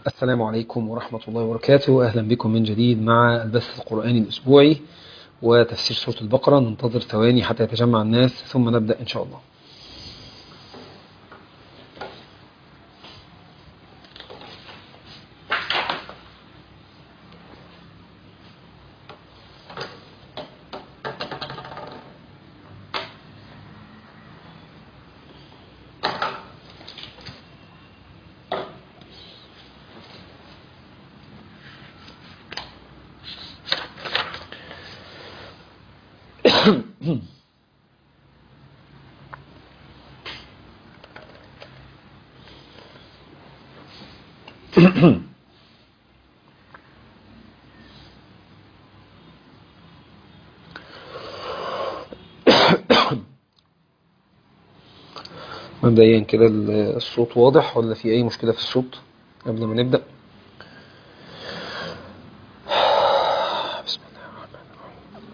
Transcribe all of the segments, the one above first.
السلام عليكم ورحمة الله وبركاته أهلا بكم من جديد مع البث القرآني الأسبوعي وتفسير سورة البقرة ننتظر ثواني حتى يتجمع الناس ثم نبدأ إن شاء الله مبدئيا كده الصوت واضح ولا في أي مشكلة في الصوت قبل ما نبدأ بسم الله الرحمن الرحيم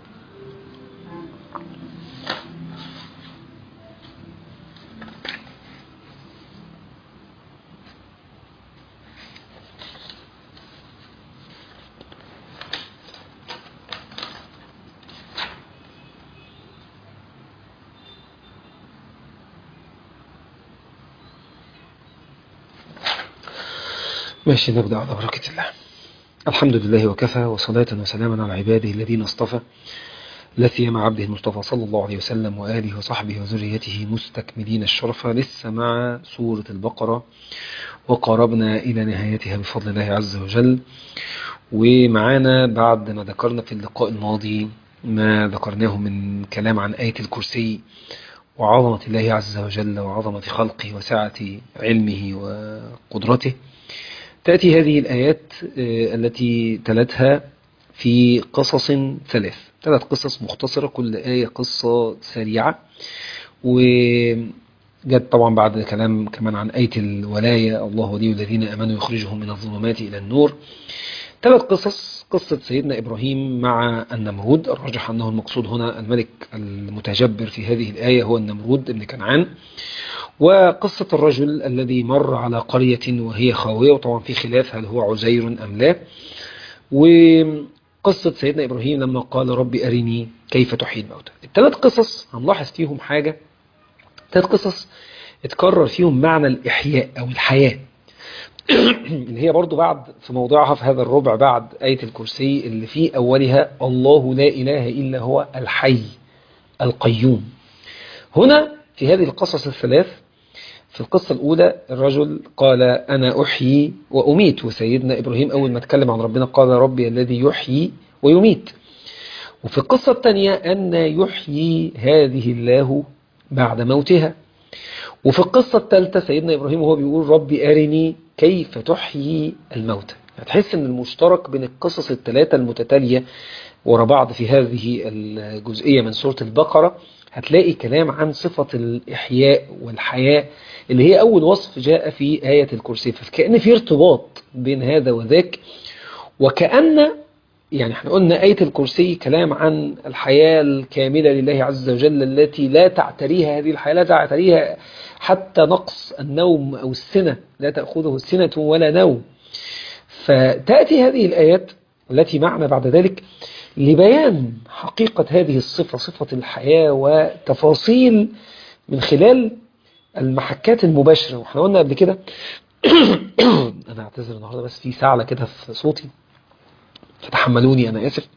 ماشي نبدأ على بركة الله الحمد لله وكفى وصلاة وسلاما على عباده الذين اصطفى لا سيما عبده المصطفى صلى الله عليه وسلم وآله وصحبه وذريته مستكملين الشرف لسه مع سورة البقرة وقاربنا إلى نهايتها بفضل الله عز وجل ومعانا بعد ما ذكرنا في اللقاء الماضي ما ذكرناه من كلام عن آية الكرسي وعظمة الله عز وجل وعظمة خلقه وسعة علمه وقدرته تأتي هذه الآيات التي تلتها في قصص ثلاث ثلاث قصص مختصرة كل آية قصة سريعة وجد طبعا بعد كلام كمان عن آية الولاية الله ولي الذين أمنوا يخرجهم من الظلمات إلى النور ثلاث قصص قصة سيدنا إبراهيم مع النمرود الراجح أنه المقصود هنا الملك المتجبر في هذه الآية هو النمرود ابن كنعان وقصة الرجل الذي مر على قرية وهي خاوية وطبعا في خلاف هل هو عزير أم لا وقصة سيدنا إبراهيم لما قال ربي أرني كيف تحيي الموتى الثلاث قصص هنلاحظ فيهم حاجة ثلاث قصص اتكرر فيهم معنى الإحياء أو الحياة اللي هي برضو بعد في موضعها في هذا الربع بعد آية الكرسي اللي في أولها الله لا إله إلا هو الحي القيوم هنا في هذه القصص الثلاث في القصة الأولى الرجل قال أنا أحيي وأميت وسيدنا إبراهيم أول ما اتكلم عن ربنا قال ربي الذي يحيي ويميت وفي القصة الثانية أن يحيي هذه الله بعد موتها وفي القصة الثالثة سيدنا إبراهيم وهو بيقول ربي أرني كيف تحيي الموتى هتحس أن المشترك بين القصص الثلاثة المتتالية ورا بعض في هذه الجزئية من سورة البقرة هتلاقي كلام عن صفة الإحياء والحياة اللي هي أول وصف جاء في آية الكرسي فكأن في ارتباط بين هذا وذاك وكأن يعني احنا قلنا آية الكرسي كلام عن الحياة الكاملة لله عز وجل التي لا تعتريها هذه الحياة لا تعتريها حتى نقص النوم أو السنة لا تأخذه السنة ولا نوم فتأتي هذه الآيات التي معنا بعد ذلك لبيان حقيقة هذه الصفة صفة الحياة وتفاصيل من خلال المحكات المباشرة واحنا قلنا قبل كده انا اعتذر النهاردة بس في سعلة كده في صوتي فتحملوني انا اسف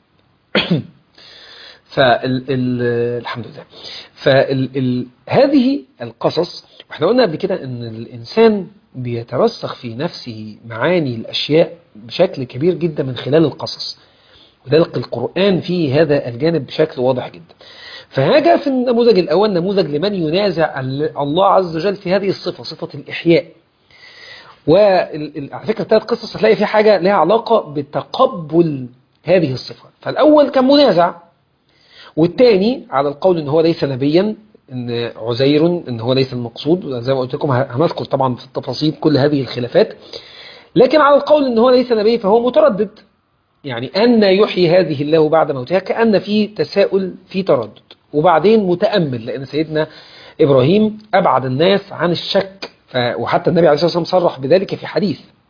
فالحمد لله فهذه القصص واحنا قلنا قبل كده ان الانسان بيترسخ في نفسه معاني الاشياء بشكل كبير جدا من خلال القصص وذلك القرآن فيه هذا الجانب بشكل واضح جدا فهذا في النموذج الأول نموذج لمن ينازع الله عز وجل في هذه الصفة صفة الإحياء وعلى فكرة الثلاث قصص هتلاقي في حاجة لها علاقة بتقبل هذه الصفة فالأول كان منازع والثاني على القول ان هو ليس نبيا ان عزير ان هو ليس المقصود زي ما قلت لكم هنذكر طبعا في التفاصيل كل هذه الخلافات لكن على القول ان هو ليس نبي فهو متردد يعني أن يحيي هذه الله بعد موتها كأن في تساؤل في تردد وبعدين متأمل لأن سيدنا إبراهيم أبعد الناس عن الشك ف... وحتى النبي عليه الصلاة والسلام صرح بذلك في حديث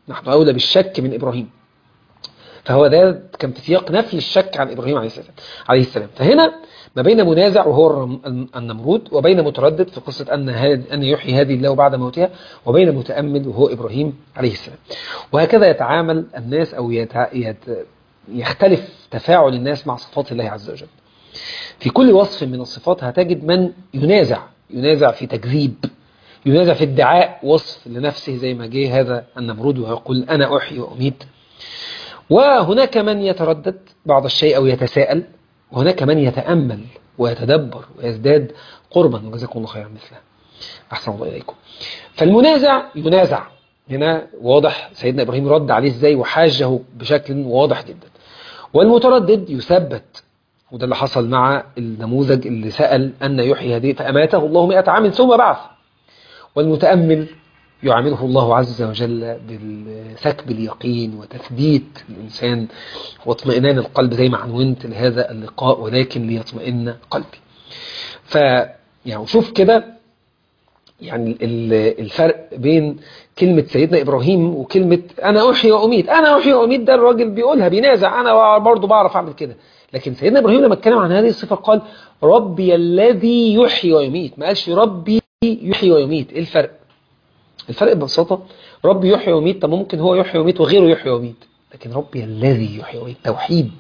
نحن أولى بالشك من إبراهيم فهو ده كان في سياق نفي الشك عن إبراهيم عليه السلام عليه السلام فهنا ما بين منازع وهو النمرود وبين متردد في قصة أن أن يحيي هذه الله بعد موتها وبين متأمل وهو إبراهيم عليه السلام وهكذا يتعامل الناس أو يت... يت... يختلف تفاعل الناس مع صفات الله عز وجل في كل وصف من الصفات هتجد من ينازع ينازع في تكذيب ينازع في ادعاء وصف لنفسه زي ما جه هذا النمرود ويقول أنا أحيي وأميت وهناك من يتردد بعض الشيء أو يتساءل وهناك من يتأمل ويتدبر ويزداد قربا وجزاكم الله خيرا مثله أحسن الله إليكم فالمنازع ينازع هنا واضح سيدنا إبراهيم رد عليه إزاي وحاجه بشكل واضح جدا والمتردد يثبت وده اللي حصل مع النموذج اللي سأل أن يحيي هذه فأماته الله مئة عام ثم بعث والمتأمل يعامله الله عز وجل بالسكب اليقين وتثبيت الإنسان واطمئنان القلب زي ما عنونت لهذا اللقاء ولكن ليطمئن قلبي ف يعني شوف كده يعني الفرق بين كلمة سيدنا إبراهيم وكلمة أنا أحيي وأميت أنا أحيي وأميت ده الراجل بيقولها بينازع أنا برضو بعرف أعمل كده لكن سيدنا إبراهيم لما اتكلم عن هذه الصفة قال ربي الذي يحيي ويميت ما قالش ربي يحيي ويميت إيه الفرق الفرق ببساطة ربي يحيي ويميت طب ممكن هو يحيي ويميت وغيره يحيي ويميت لكن ربي الذي يحيي ويميت توحيد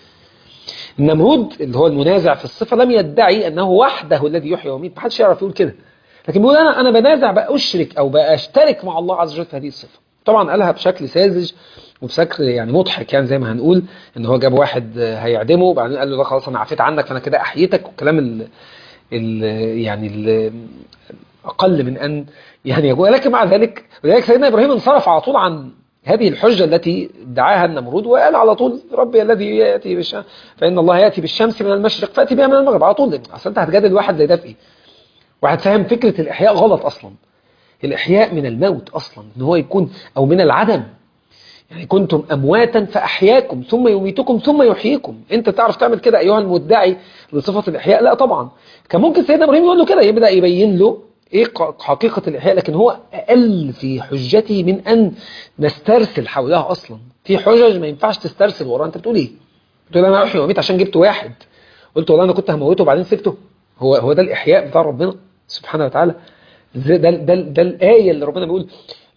النمرود اللي هو المنازع في الصفة لم يدعي أنه وحده الذي يحيي ويميت ما حدش يعرف يقول كده لكن بيقول أنا أنا بنازع بأشرك أو بأشترك مع الله عز وجل في هذه الصفة طبعا قالها بشكل ساذج وبشكل يعني مضحك يعني زي ما هنقول ان هو جاب واحد هيعدمه وبعدين قال له لا خلاص انا عفيت عنك فانا كده احييتك والكلام ال ال يعني ال اقل من ان يعني يقول لكن مع ذلك ولذلك سيدنا ابراهيم انصرف على طول عن هذه الحجة التي ادعاها النمرود وقال على طول ربي الذي يأتي بالشمس فإن الله يأتي بالشمس من المشرق فأتي بها من المغرب على طول أصلا أنت هتجادل واحد زي ده في إيه؟ واحد فاهم فكرة الإحياء غلط أصلا الإحياء من الموت أصلا إن هو يكون أو من العدم يعني كنتم أمواتا فأحياكم ثم يميتكم ثم يحييكم أنت تعرف تعمل كده أيها المدعي لصفة الإحياء لا طبعا كان ممكن سيدنا إبراهيم يقول له كده يبدأ يبين له إيه حقيقة الإحياء لكن هو أقل في حجته من أن نسترسل حولها أصلا في حجج ما ينفعش تسترسل وراها أنت بتقول إيه بتقول أنا أحيي وأميت عشان جبت واحد قلت والله أنا كنت هموته وبعدين سبته هو هو ده الإحياء بتاع ربنا سبحانه وتعالى ده ده ده, ده الآية اللي ربنا بيقول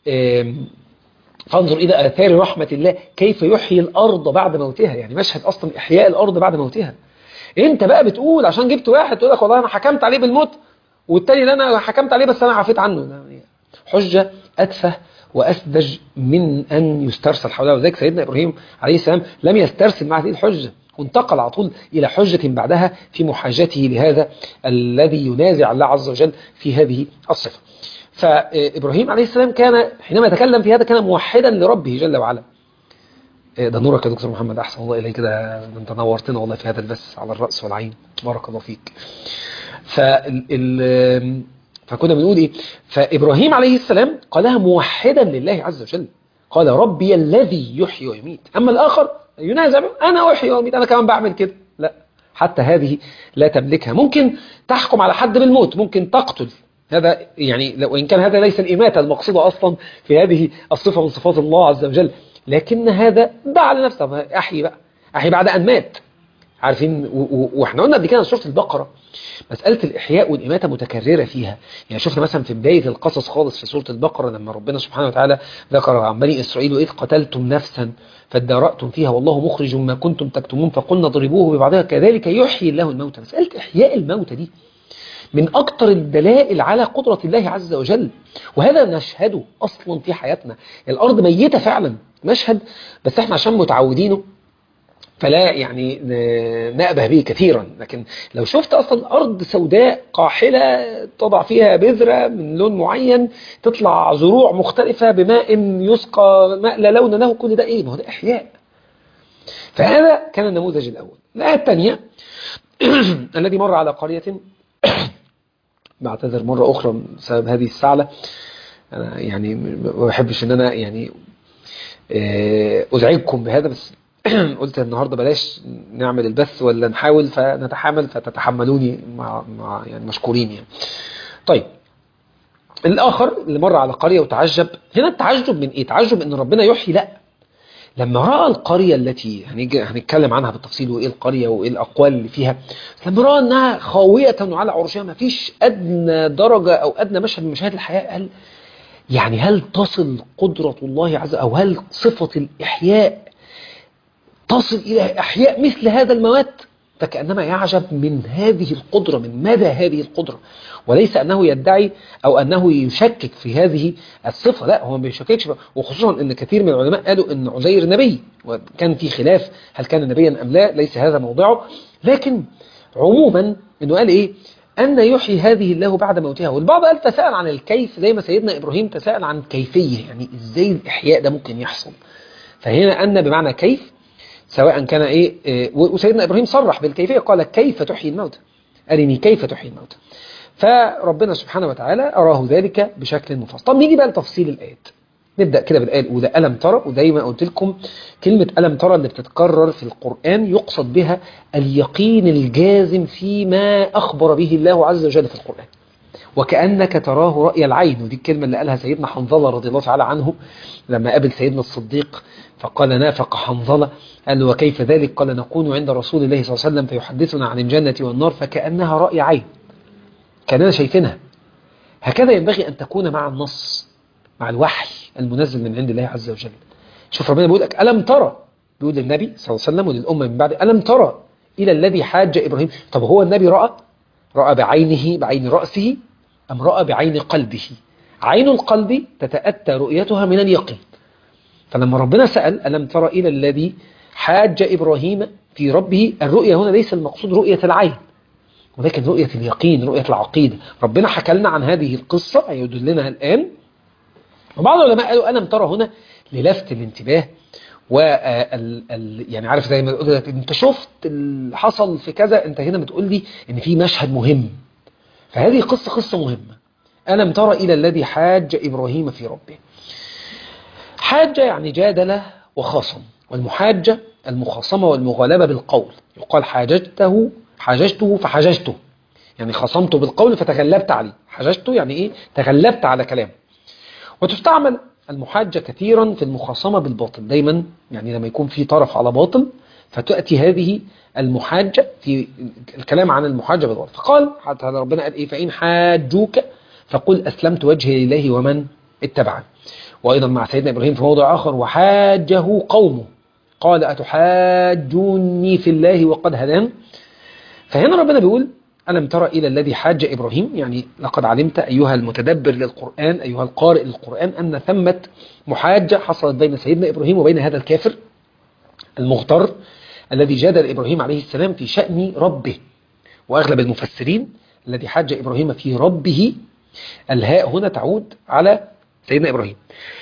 فانظر إلى آثار رحمة الله كيف يحيي الأرض بعد موتها يعني مشهد أصلا إحياء الأرض بعد موتها أنت بقى بتقول عشان جبت واحد تقول لك والله أنا حكمت عليه بالموت والتاني اللي أنا حكمت عليه بس أنا عفيت عنه حجة أتفه وأسذج من أن يسترسل حولها وذلك سيدنا إبراهيم عليه السلام لم يسترسل مع هذه الحجة وانتقل على طول إلى حجة بعدها في محاجته لهذا الذي ينازع الله عز وجل في هذه الصفة فإبراهيم عليه السلام كان حينما يتكلم في هذا كان موحدا لربه جل وعلا ده نورك يا دكتور محمد أحسن الله إليك كده أنت نورتنا والله في هذا البث على الرأس والعين بارك الله فيك فال فكنا بنقول إيه فإبراهيم عليه السلام قالها موحدا لله عز وجل قال ربي الذي يحيي ويميت أما الآخر ينازع أنا أحيي وأميت أنا كمان بعمل كده لا حتى هذه لا تملكها ممكن تحكم على حد بالموت ممكن تقتل هذا يعني وإن كان هذا ليس الإماتة المقصودة أصلا في هذه الصفة من صفات الله عز وجل لكن هذا دعا لنفسه أحيي بقى أحيي بعد أن مات عارفين واحنا قلنا قبل كده سوره البقره مساله الاحياء والاماته متكرره فيها يعني شفنا مثلا في بدايه القصص خالص في سوره البقره لما ربنا سبحانه وتعالى ذكر عن بني اسرائيل واذ قتلتم نفسا فادارأتم فيها والله مخرج ما كنتم تكتمون فقلنا اضربوه ببعضها كذلك يحيي الله الموتى مساله احياء الموتى دي من أكتر الدلائل على قدرة الله عز وجل وهذا نشهده أصلا في حياتنا الأرض ميتة فعلا مشهد بس احنا عشان متعودينه فلا يعني نأبه به كثيرا لكن لو شفت أصلا أرض سوداء قاحلة تضع فيها بذرة من لون معين تطلع زروع مختلفة بماء يسقى ماء لا لون له كل ده إيه ما هو ده إحياء فهذا كان النموذج الأول الآية الثانية الذي مر على قرية بعتذر مرة أخرى بسبب هذه السعلة أنا يعني ما بحبش إن أنا يعني أزعجكم بهذا بس قلت النهاردة بلاش نعمل البث ولا نحاول فنتحامل فتتحملوني مع, مع يعني مشكورين يعني طيب الآخر اللي مر على قرية وتعجب هنا التعجب من إيه؟ تعجب إن ربنا يحيي لا لما رأى القرية التي هنيجي هنتكلم عنها بالتفصيل وإيه القرية وإيه الأقوال اللي فيها لما رأى أنها خاوية على عرشها ما فيش أدنى درجة أو أدنى مشهد من مشاهد الحياة قال يعني هل تصل قدرة الله عز وجل أو هل صفة الإحياء تصل إلى إحياء مثل هذا الموات فكأنما يعجب من هذه القدرة من مدى هذه القدرة وليس أنه يدعي أو أنه يشكك في هذه الصفة لا هو ما بيشككش وخصوصا أن كثير من العلماء قالوا أن عزير نبي وكان في خلاف هل كان نبيا أم لا ليس هذا موضعه لكن عموما أنه قال إيه أن يحيي هذه الله بعد موتها والبعض قال تساءل عن الكيف زي ما سيدنا إبراهيم تساءل عن كيفية يعني إزاي الإحياء ده ممكن يحصل فهنا أن بمعنى كيف سواء كان إيه, إيه وسيدنا إبراهيم صرح بالكيفية قال كيف تحيي الموتى أرني كيف تحيي الموتى فربنا سبحانه وتعالى أراه ذلك بشكل مفصل طب نيجي بقى لتفصيل الآيات نبدأ كده بالآية الأولى ألم ترى وزي ما قلت لكم كلمة ألم ترى اللي بتتكرر في القرآن يقصد بها اليقين الجازم فيما أخبر به الله عز وجل في القرآن وكأنك تراه رأي العين ودي الكلمة اللي قالها سيدنا حنظلة رضي الله تعالى عنه لما قابل سيدنا الصديق فقال نافق حنظلة قال له وكيف ذلك قال نكون عند رسول الله صلى الله عليه وسلم فيحدثنا عن الجنة والنار فكأنها رأي عين كأننا شايفينها هكذا ينبغي أن تكون مع النص مع الوحي المنزل من عند الله عز وجل شوف ربنا بيقول لك ألم ترى بيقول للنبي صلى الله عليه وسلم وللأمة من بعد ألم ترى إلى الذي حاج إبراهيم طب هو النبي رأى رأى بعينه بعين رأسه أم رأى بعين قلبه عين القلب تتأتى رؤيتها من اليقين فلما ربنا سأل ألم ترى إلى الذي حاج إبراهيم في ربه الرؤية هنا ليس المقصود رؤية العين ولكن رؤية اليقين رؤية العقيدة ربنا حكى لنا عن هذه القصة يدلنا الآن وبعض العلماء قالوا ألم ترى هنا للفت الانتباه و يعني عارف زي ما بقول لك انت شفت اللي حصل في كذا انت هنا بتقول لي ان في مشهد مهم فهذه قصة قصة مهمة ألم ترى إلى الذي حاج إبراهيم في ربه حاج يعني جادل وخاصم والمحاجة المخاصمة والمغالبة بالقول يقال حاججته حاججته فحاججته يعني خصمته بالقول فتغلبت عليه حاججته يعني إيه تغلبت على كلامه وتستعمل المحاجة كثيرا في المخاصمة بالباطل دايما يعني لما يكون في طرف على باطل فتأتي هذه المحاجة في الكلام عن المحاجة بالباطل فقال حتى ربنا قال إيه فإن حاجوك فقل أسلمت وجهي لله ومن اتبعني وأيضا مع سيدنا إبراهيم في موضع آخر وحاجه قومه قال أتحاجوني في الله وقد هدان فهنا ربنا بيقول ألم ترى إلى الذي حاج إبراهيم يعني لقد علمت أيها المتدبر للقرآن أيها القارئ للقرآن أن ثمة محاجة حصلت بين سيدنا إبراهيم وبين هذا الكافر المغتر الذي جادل إبراهيم عليه السلام في شأن ربه وأغلب المفسرين الذي حاج إبراهيم في ربه الهاء هنا تعود على سيدنا إبراهيم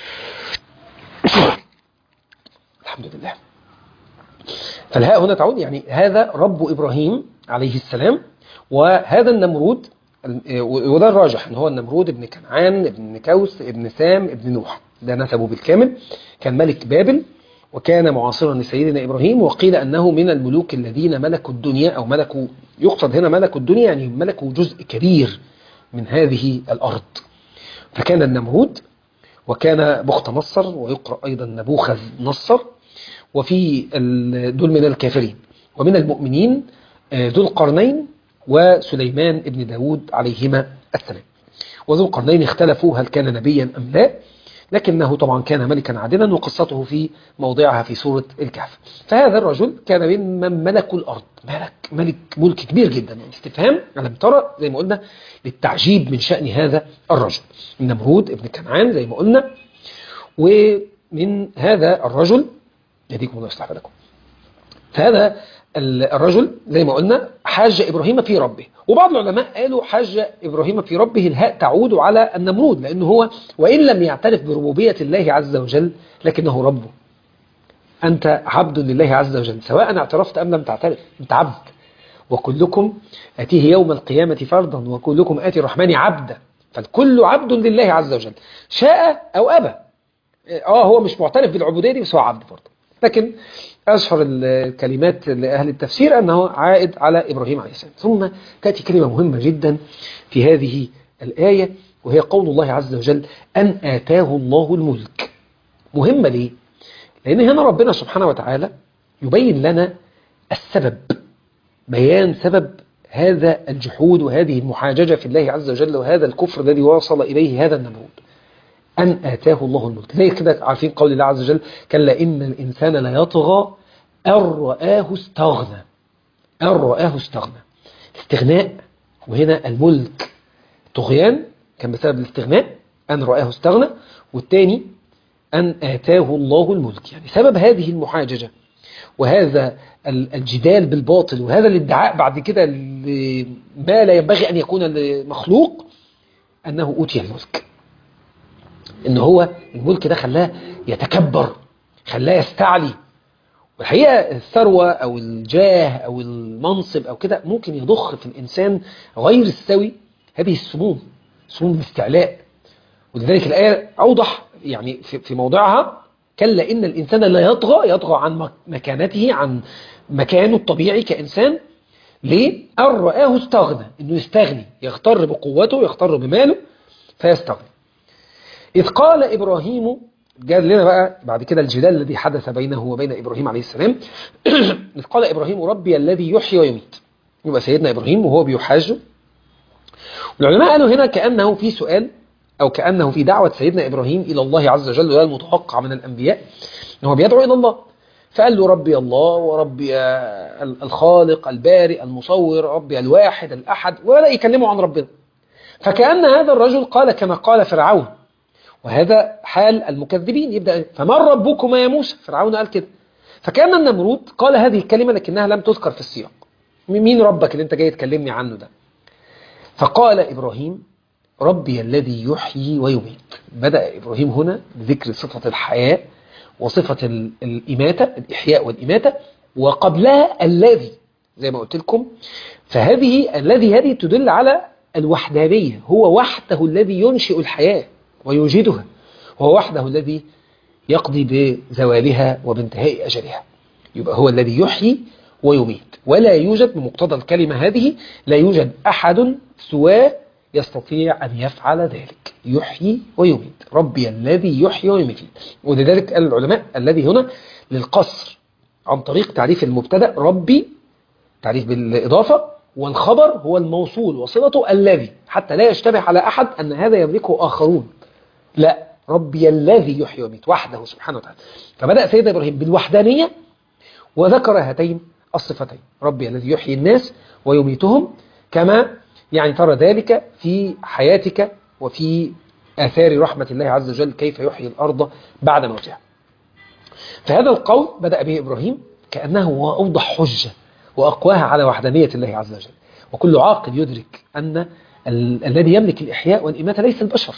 الحمد لله فالهاء هنا تعود يعني هذا رب إبراهيم عليه السلام وهذا النمرود وده الراجح ان هو النمرود ابن كنعان ابن كوس ابن سام ابن نوح ده نسبه بالكامل كان ملك بابل وكان معاصرا لسيدنا إبراهيم وقيل أنه من الملوك الذين ملكوا الدنيا أو ملكوا يقصد هنا ملكوا الدنيا يعني ملكوا جزء كبير من هذه الأرض فكان النمرود وكان بخت نصر ويقرأ أيضا نبوخذ نصر وفي دول من الكافرين ومن المؤمنين ذو القرنين وسليمان ابن داود عليهما السلام وذو القرنين اختلفوا هل كان نبيا أم لا لكنه طبعا كان ملكا عادلا وقصته في موضعها في سورة الكهف فهذا الرجل كان ممن ملكوا الأرض ملك ملك ملك كبير جدا يعني استفهام ألم ترى زي ما قلنا للتعجيب من شأن هذا الرجل النمرود ابن كنعان زي ما قلنا ومن هذا الرجل يهديكم الله يصلح لكم فهذا الرجل زي ما قلنا حاج إبراهيم في ربه وبعض العلماء قالوا حاج إبراهيم في ربه الهاء تعود على النمرود لأنه هو وإن لم يعترف بربوبية الله عز وجل لكنه ربه أنت عبد لله عز وجل سواء اعترفت أم لم تعترف أنت عبد وكلكم أتيه يوم القيامة فرضا وكلكم آتي الرحمن عبدا فالكل عبد لله عز وجل شاء أو أبى آه هو مش معترف بالعبودية دي بس هو عبد برضه لكن أشهر الكلمات لأهل التفسير أنه عائد على إبراهيم عليه السلام ثم تأتي كلمة مهمة جدا في هذه الآية وهي قول الله عز وجل أن آتاه الله الملك مهمة ليه؟ لأن هنا ربنا سبحانه وتعالى يبين لنا السبب بيان سبب هذا الجحود وهذه المحاججة في الله عز وجل وهذا الكفر الذي وصل إليه هذا النمرود أن آتاه الله الملك زي كده عارفين قول الله عز وجل كلا إن الإنسان لا يطغى أن رآه استغنى أن رآه استغنى الاستغناء وهنا الملك طغيان كان بسبب الاستغناء أن رآه استغنى والثاني أن آتاه الله الملك يعني سبب هذه المحاججة وهذا الجدال بالباطل وهذا الادعاء بعد كده ما لا ينبغي أن يكون لمخلوق أنه أوتي الملك إن هو الملك ده خلاه يتكبر خلاه يستعلي والحقيقة الثروة أو الجاه أو المنصب أو كده ممكن يضخ في الإنسان غير السوي هذه السموم سموم الاستعلاء ولذلك الآية أوضح يعني في موضعها كلا إن الإنسان لا يطغى يطغى عن مكانته عن مكانه الطبيعي كإنسان ليه؟ أن رآه استغنى إنه يستغني يغتر بقوته يغتر بماله فيستغني إذ قال إبراهيم جاء لنا بقى بعد كده الجدال الذي حدث بينه وبين إبراهيم عليه السلام إذ قال إبراهيم ربي الذي يحيي ويميت يبقى سيدنا إبراهيم وهو بيحاجه والعلماء قالوا هنا كأنه في سؤال أو كأنه في دعوة سيدنا إبراهيم إلى الله عز وجل وده المتوقع من الأنبياء أنه بيدعو إلى الله فقال له ربي الله وربي الخالق البارئ المصور ربي الواحد الأحد ولا يكلمه عن ربنا فكأن هذا الرجل قال كما قال فرعون وهذا حال المكذبين يبدأ فمن ربكما يا موسى فرعون قال كده فكان النمرود قال هذه الكلمة لكنها لم تذكر في السياق مين ربك اللي انت جاي تكلمني عنه ده فقال إبراهيم ربي الذي يحيي ويميت بدأ إبراهيم هنا بذكر صفة الحياة وصفة الإماتة الإحياء والإماتة وقبلها الذي زي ما قلت لكم فهذه الذي هذه تدل على الوحدانية هو وحده الذي ينشئ الحياة ويوجدها هو وحده الذي يقضي بزوالها وبانتهاء أجلها يبقى هو الذي يحيي ويميت ولا يوجد بمقتضى الكلمة هذه لا يوجد أحد سواه يستطيع أن يفعل ذلك يحيي ويميت ربي الذي يحيي ويميت ولذلك قال العلماء الذي هنا للقصر عن طريق تعريف المبتدا ربي تعريف بالإضافة والخبر هو الموصول وصلته الذي حتى لا يشتبه على أحد أن هذا يملكه آخرون لا ربي الذي يحيي ويميت وحده سبحانه وتعالى فبدأ سيدنا إبراهيم بالوحدانية وذكر هاتين الصفتين ربي الذي يحيي الناس ويميتهم كما يعني ترى ذلك في حياتك وفي آثار رحمة الله عز وجل كيف يحيي الأرض بعد موتها فهذا القول بدأ به إبراهيم كأنه هو أوضح حجة وأقواها على وحدانية الله عز وجل وكل عاقل يدرك أن ال الذي يملك الإحياء والإماتة ليس البشر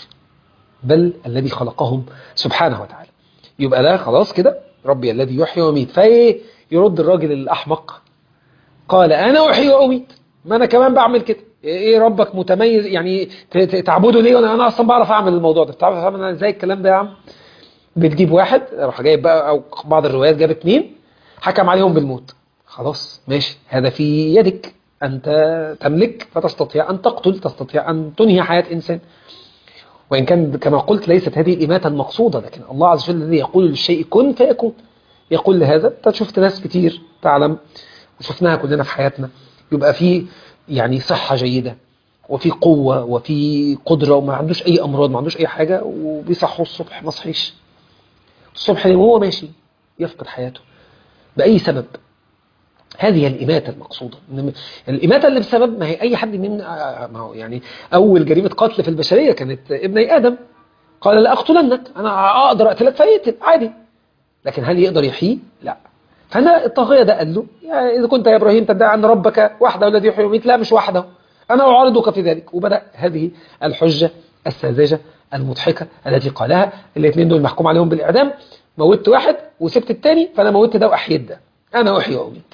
بل الذي خلقهم سبحانه وتعالى يبقى ده خلاص كده ربي الذي يحيي ويميت فايه يرد الراجل الأحمق قال أنا أحيي وأميت ما أنا كمان بعمل كده ايه ربك متميز يعني تعبده ليه وانا انا اصلا بعرف اعمل الموضوع ده بتعرف اعمل ازاي الكلام ده يا عم بتجيب واحد راح جايب بقى او بعض الروايات جاب اثنين حكم عليهم بالموت خلاص ماشي هذا في يدك انت تملك فتستطيع ان تقتل تستطيع ان تنهي حياة انسان وان كان كما قلت ليست هذه الاماتة المقصودة لكن الله عز وجل الذي يقول للشيء كن فيكون يقول لهذا انت شفت ناس كتير تعلم وشفناها كلنا في حياتنا يبقى في يعني صحة جيدة وفي قوة وفي قدرة وما عندوش أي أمراض ما عندوش أي حاجة وبيصحوا الصبح ما صحيش الصبح وهو ماشي يفقد حياته بأي سبب هذه الإماتة المقصودة الإماتة اللي بسبب ما هي أي حد من ما هو يعني أول جريمة قتل في البشرية كانت ابني آدم قال لا أقتلنك أنا أقدر أقتلك فيقتل عادي لكن هل يقدر يحييه؟ لا فأنا الطاغية ده قال له يعني إذا كنت يا إبراهيم تدعي أن ربك وحده الذي يحيي ويميت لا مش وحده أنا أعارضك في ذلك وبدأ هذه الحجة الساذجة المضحكة التي قالها الاثنين دول محكوم عليهم بالإعدام موتت واحد وسبت الثاني فأنا موتت ده وأحييت ده أنا أحيي وأميت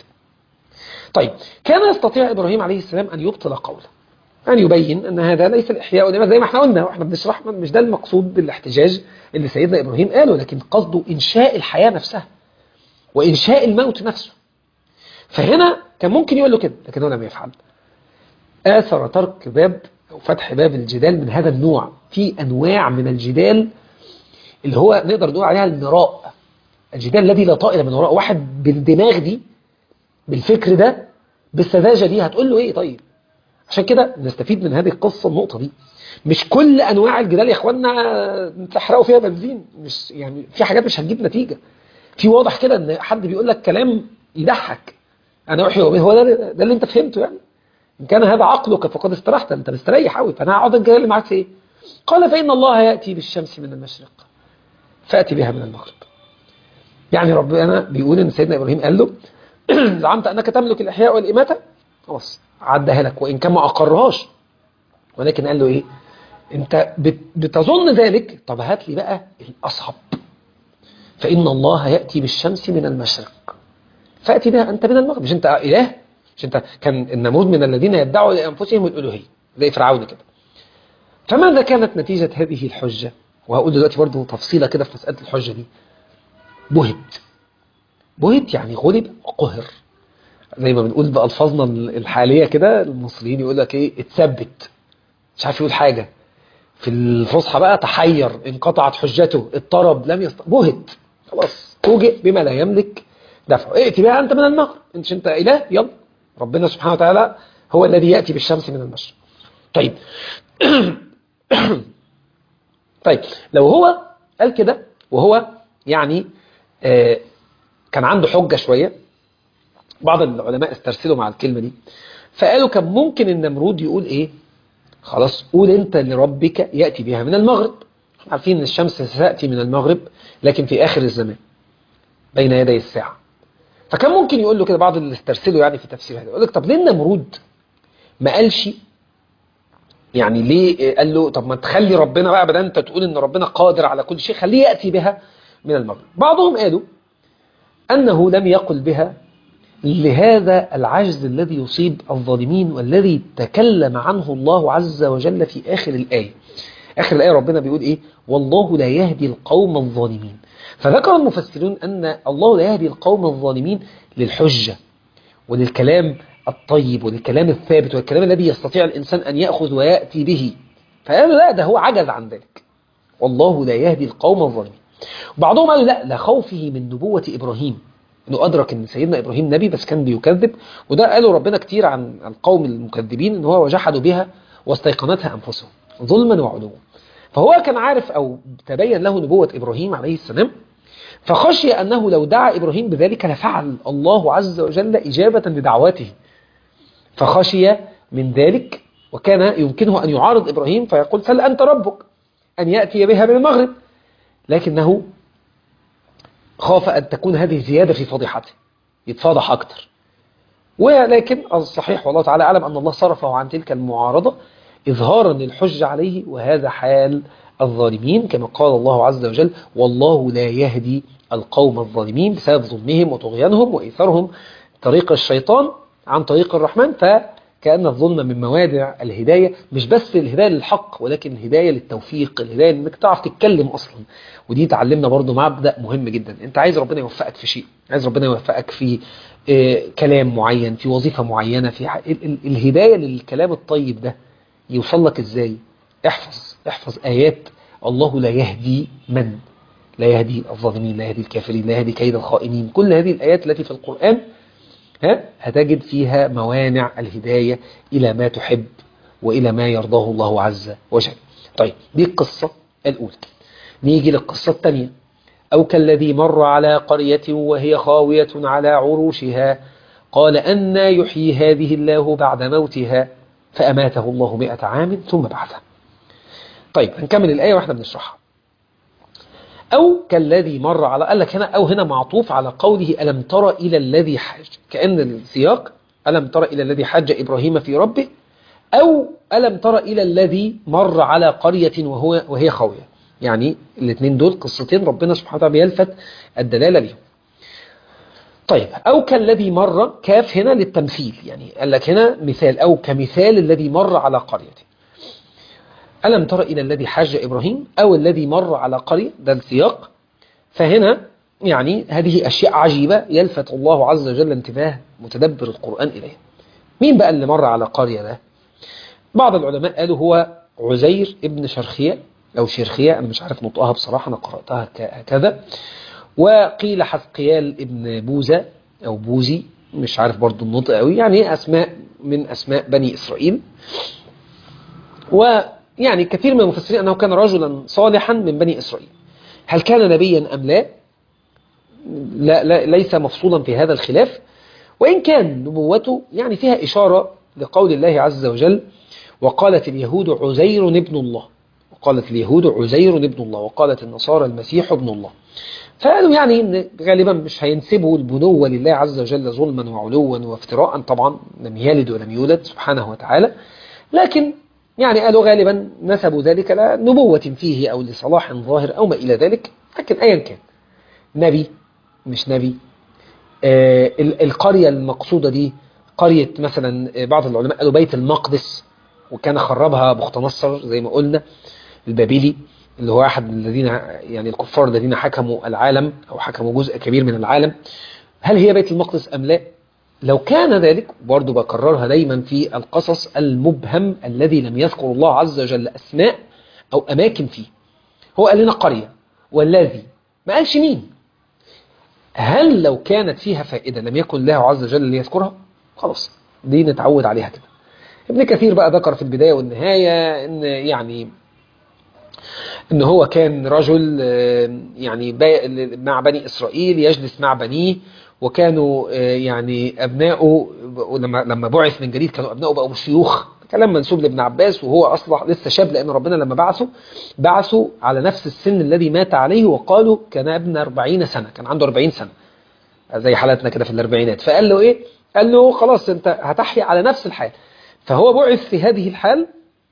طيب كان يستطيع إبراهيم عليه السلام أن يبطل قوله أن يبين أن هذا ليس الإحياء والإماتة زي ما احنا قلنا واحنا بنشرح مش ده المقصود بالاحتجاج اللي سيدنا إبراهيم قاله لكن قصده إنشاء الحياة نفسها وإنشاء الموت نفسه فهنا كان ممكن يقول له كده لكن هو لم يفعل آثر ترك باب أو فتح باب الجدال من هذا النوع في أنواع من الجدال اللي هو نقدر نقول عليها المراء الجدال الذي لا طائل من وراء واحد بالدماغ دي بالفكر ده بالسذاجة دي هتقول له ايه طيب عشان كده نستفيد من هذه القصة النقطة دي مش كل انواع الجدال يا اخوانا تحرقوا فيها بنزين مش يعني في حاجات مش هتجيب نتيجة في واضح كده ان حد بيقول لك كلام يضحك انا احيي وامي هو ده, ده اللي انت فهمته يعني ان كان هذا عقلك فقد استرحت انت مستريح قوي فانا هقعد اتكلم معاك في ايه قال فان الله ياتي بالشمس من المشرق فاتي بها من المغرب يعني ربنا بيقول ان سيدنا ابراهيم قال له زعمت انك تملك الاحياء والاماته خلاص عدها لك وان كان ما اقرهاش ولكن قال له ايه انت بتظن ذلك طب هات لي بقى الاصعب فان الله ياتي بالشمس من المشرق فاتي بها انت من المغرب مش انت اله مش انت كان النمرود من الذين يدعوا لانفسهم الالوهيه زي فرعون كده فماذا كانت نتيجه هذه الحجه وهقول دلوقتي برضه تفصيله كده في مساله الحجه دي بهت بهت يعني غلب وقهر زي ما بنقول بألفاظنا الحالية كده المصريين يقول لك ايه اتثبت مش عارف يقول حاجة في الفصحى بقى تحير انقطعت حجته اضطرب لم يست... بهت خلاص فوجئ بما لا يملك دفعه ائتي بقى انت من المغرب انت انت اله يلا ربنا سبحانه وتعالى هو الذي يأتي بالشمس من المشرق طيب طيب لو هو قال كده وهو يعني آه كان عنده حجة شوية بعض العلماء استرسلوا مع الكلمة دي فقالوا كان ممكن النمرود يقول ايه خلاص قول انت لربك يأتي بها من المغرب عارفين ان الشمس ستأتي من المغرب لكن في آخر الزمان بين يدي الساعة فكان ممكن يقول له كده بعض اللي استرسلوا يعني في تفسير هذا يقول لك طب ليه النمرود ما قالش يعني ليه قال له طب ما تخلي ربنا بقى بدل انت تقول ان ربنا قادر على كل شيء خليه يأتي بها من المغرب بعضهم قالوا أنه لم يقل بها لهذا العجز الذي يصيب الظالمين والذي تكلم عنه الله عز وجل في آخر الآية آخر الآية ربنا بيقول إيه والله لا يهدي القوم الظالمين فذكر المفسرون أن الله لا يهدي القوم الظالمين للحجة وللكلام الطيب وللكلام الثابت والكلام الذي يستطيع الإنسان أن يأخذ ويأتي به فقالوا لا ده هو عجز عن ذلك والله لا يهدي القوم الظالمين بعضهم قالوا لا لخوفه من نبوة إبراهيم انه ادرك ان سيدنا ابراهيم نبي بس كان بيكذب وده قالوا ربنا كتير عن القوم المكذبين ان هو وجحدوا بها واستيقنتها انفسهم ظلما وعلوا فهو كان عارف او تبين له نبوة ابراهيم عليه السلام فخشي انه لو دعا ابراهيم بذلك لفعل الله عز وجل اجابة لدعواته فخشي من ذلك وكان يمكنه ان يعارض ابراهيم فيقول سل انت ربك ان ياتي بها من المغرب لكنه خاف أن تكون هذه زيادة في فضيحته يتفاضح أكتر ولكن الصحيح والله تعالى أعلم أن الله صرفه عن تلك المعارضة إظهارا للحج عليه وهذا حال الظالمين كما قال الله عز وجل والله لا يهدي القوم الظالمين بسبب ظلمهم وطغيانهم وإيثارهم طريق الشيطان عن طريق الرحمن فكأن الظلم من موادع الهداية مش بس الهداية للحق ولكن الهداية للتوفيق الهداية انك تعرف تتكلم أصلا ودي تعلمنا برضو مبدأ مهم جدا انت عايز ربنا يوفقك في شيء عايز ربنا يوفقك في اه كلام معين في وظيفة معينة في ال ال الهداية للكلام الطيب ده يوصل لك ازاي احفظ احفظ آيات الله لا يهدي من لا يهدي الظالمين لا يهدي الكافرين لا يهدي كيد الخائنين كل هذه الآيات التي في القرآن ها هتجد فيها موانع الهداية إلى ما تحب وإلى ما يرضاه الله عز وجل طيب دي القصة الأولى نيجي للقصة الثانية أو كالذي مر على قرية وهي خاوية على عروشها قال أن يحيي هذه الله بعد موتها فأماته الله مئة عام ثم بعثه طيب هنكمل الآية واحنا بنشرحها أو كالذي مر على قال لك هنا أو هنا معطوف على قوله ألم تر إلى الذي حج كأن السياق ألم تر إلى الذي حج إبراهيم في ربه أو ألم تر إلى الذي مر على قرية وهو وهي خاوية يعني الاثنين دول قصتين ربنا سبحانه وتعالى بيلفت الدلالة لهم طيب أو كالذي مر كاف هنا للتمثيل يعني قال لك هنا مثال أو كمثال الذي مر على قرية ألم تر إلى الذي حج إبراهيم أو الذي مر على قرية ده السياق فهنا يعني هذه أشياء عجيبة يلفت الله عز وجل انتباه متدبر القرآن إليه مين بقى اللي مر على قرية ده بعض العلماء قالوا هو عزير ابن شرخية أو شرخية أنا مش عارف نطقها بصراحة أنا قرأتها هكذا وقيل حزقيال ابن بوزة أو بوزي مش عارف برضو النطق قوي يعني أسماء من أسماء بني إسرائيل ويعني كثير من المفسرين أنه كان رجلا صالحا من بني إسرائيل هل كان نبيا أم لا لا, لا ليس مفصولا في هذا الخلاف وإن كان نبوته يعني فيها إشارة لقول الله عز وجل وقالت اليهود عزير ابن الله وقالت اليهود عزير ابن الله وقالت النصارى المسيح ابن الله فقالوا يعني ان غالبا مش هينسبوا البنوة لله عز وجل ظلما وعلوا وافتراء طبعا لم يلد ولم يولد سبحانه وتعالى لكن يعني قالوا غالبا نسبوا ذلك لنبوة فيه أو لصلاح ظاهر أو ما إلى ذلك لكن أيا كان نبي مش نبي آه القرية المقصودة دي قرية مثلا بعض العلماء قالوا بيت المقدس وكان خربها بخت نصر زي ما قلنا البابلي اللي هو أحد الذين يعني الكفار الذين حكموا العالم أو حكموا جزء كبير من العالم هل هي بيت المقدس أم لا لو كان ذلك برضو بكررها دايما في القصص المبهم الذي لم يذكر الله عز وجل أسماء أو أماكن فيه هو قال لنا قرية والذي ما قالش مين هل لو كانت فيها فائدة لم يكن الله عز وجل ليذكرها خلاص دي نتعود عليها كده ابن كثير بقى ذكر في البداية والنهاية ان يعني ان هو كان رجل يعني مع بني اسرائيل يجلس مع بنيه وكانوا يعني ابنائه لما لما بعث من جديد كانوا ابنائه بقوا شيوخ كلام منسوب لابن عباس وهو اصلا لسه شاب لان ربنا لما بعثه بعثه على نفس السن الذي مات عليه وقالوا كان ابن 40 سنه كان عنده 40 سنه زي حالاتنا كده في الاربعينات فقال له ايه قال له خلاص انت هتحيا على نفس الحال فهو بعث في هذه الحال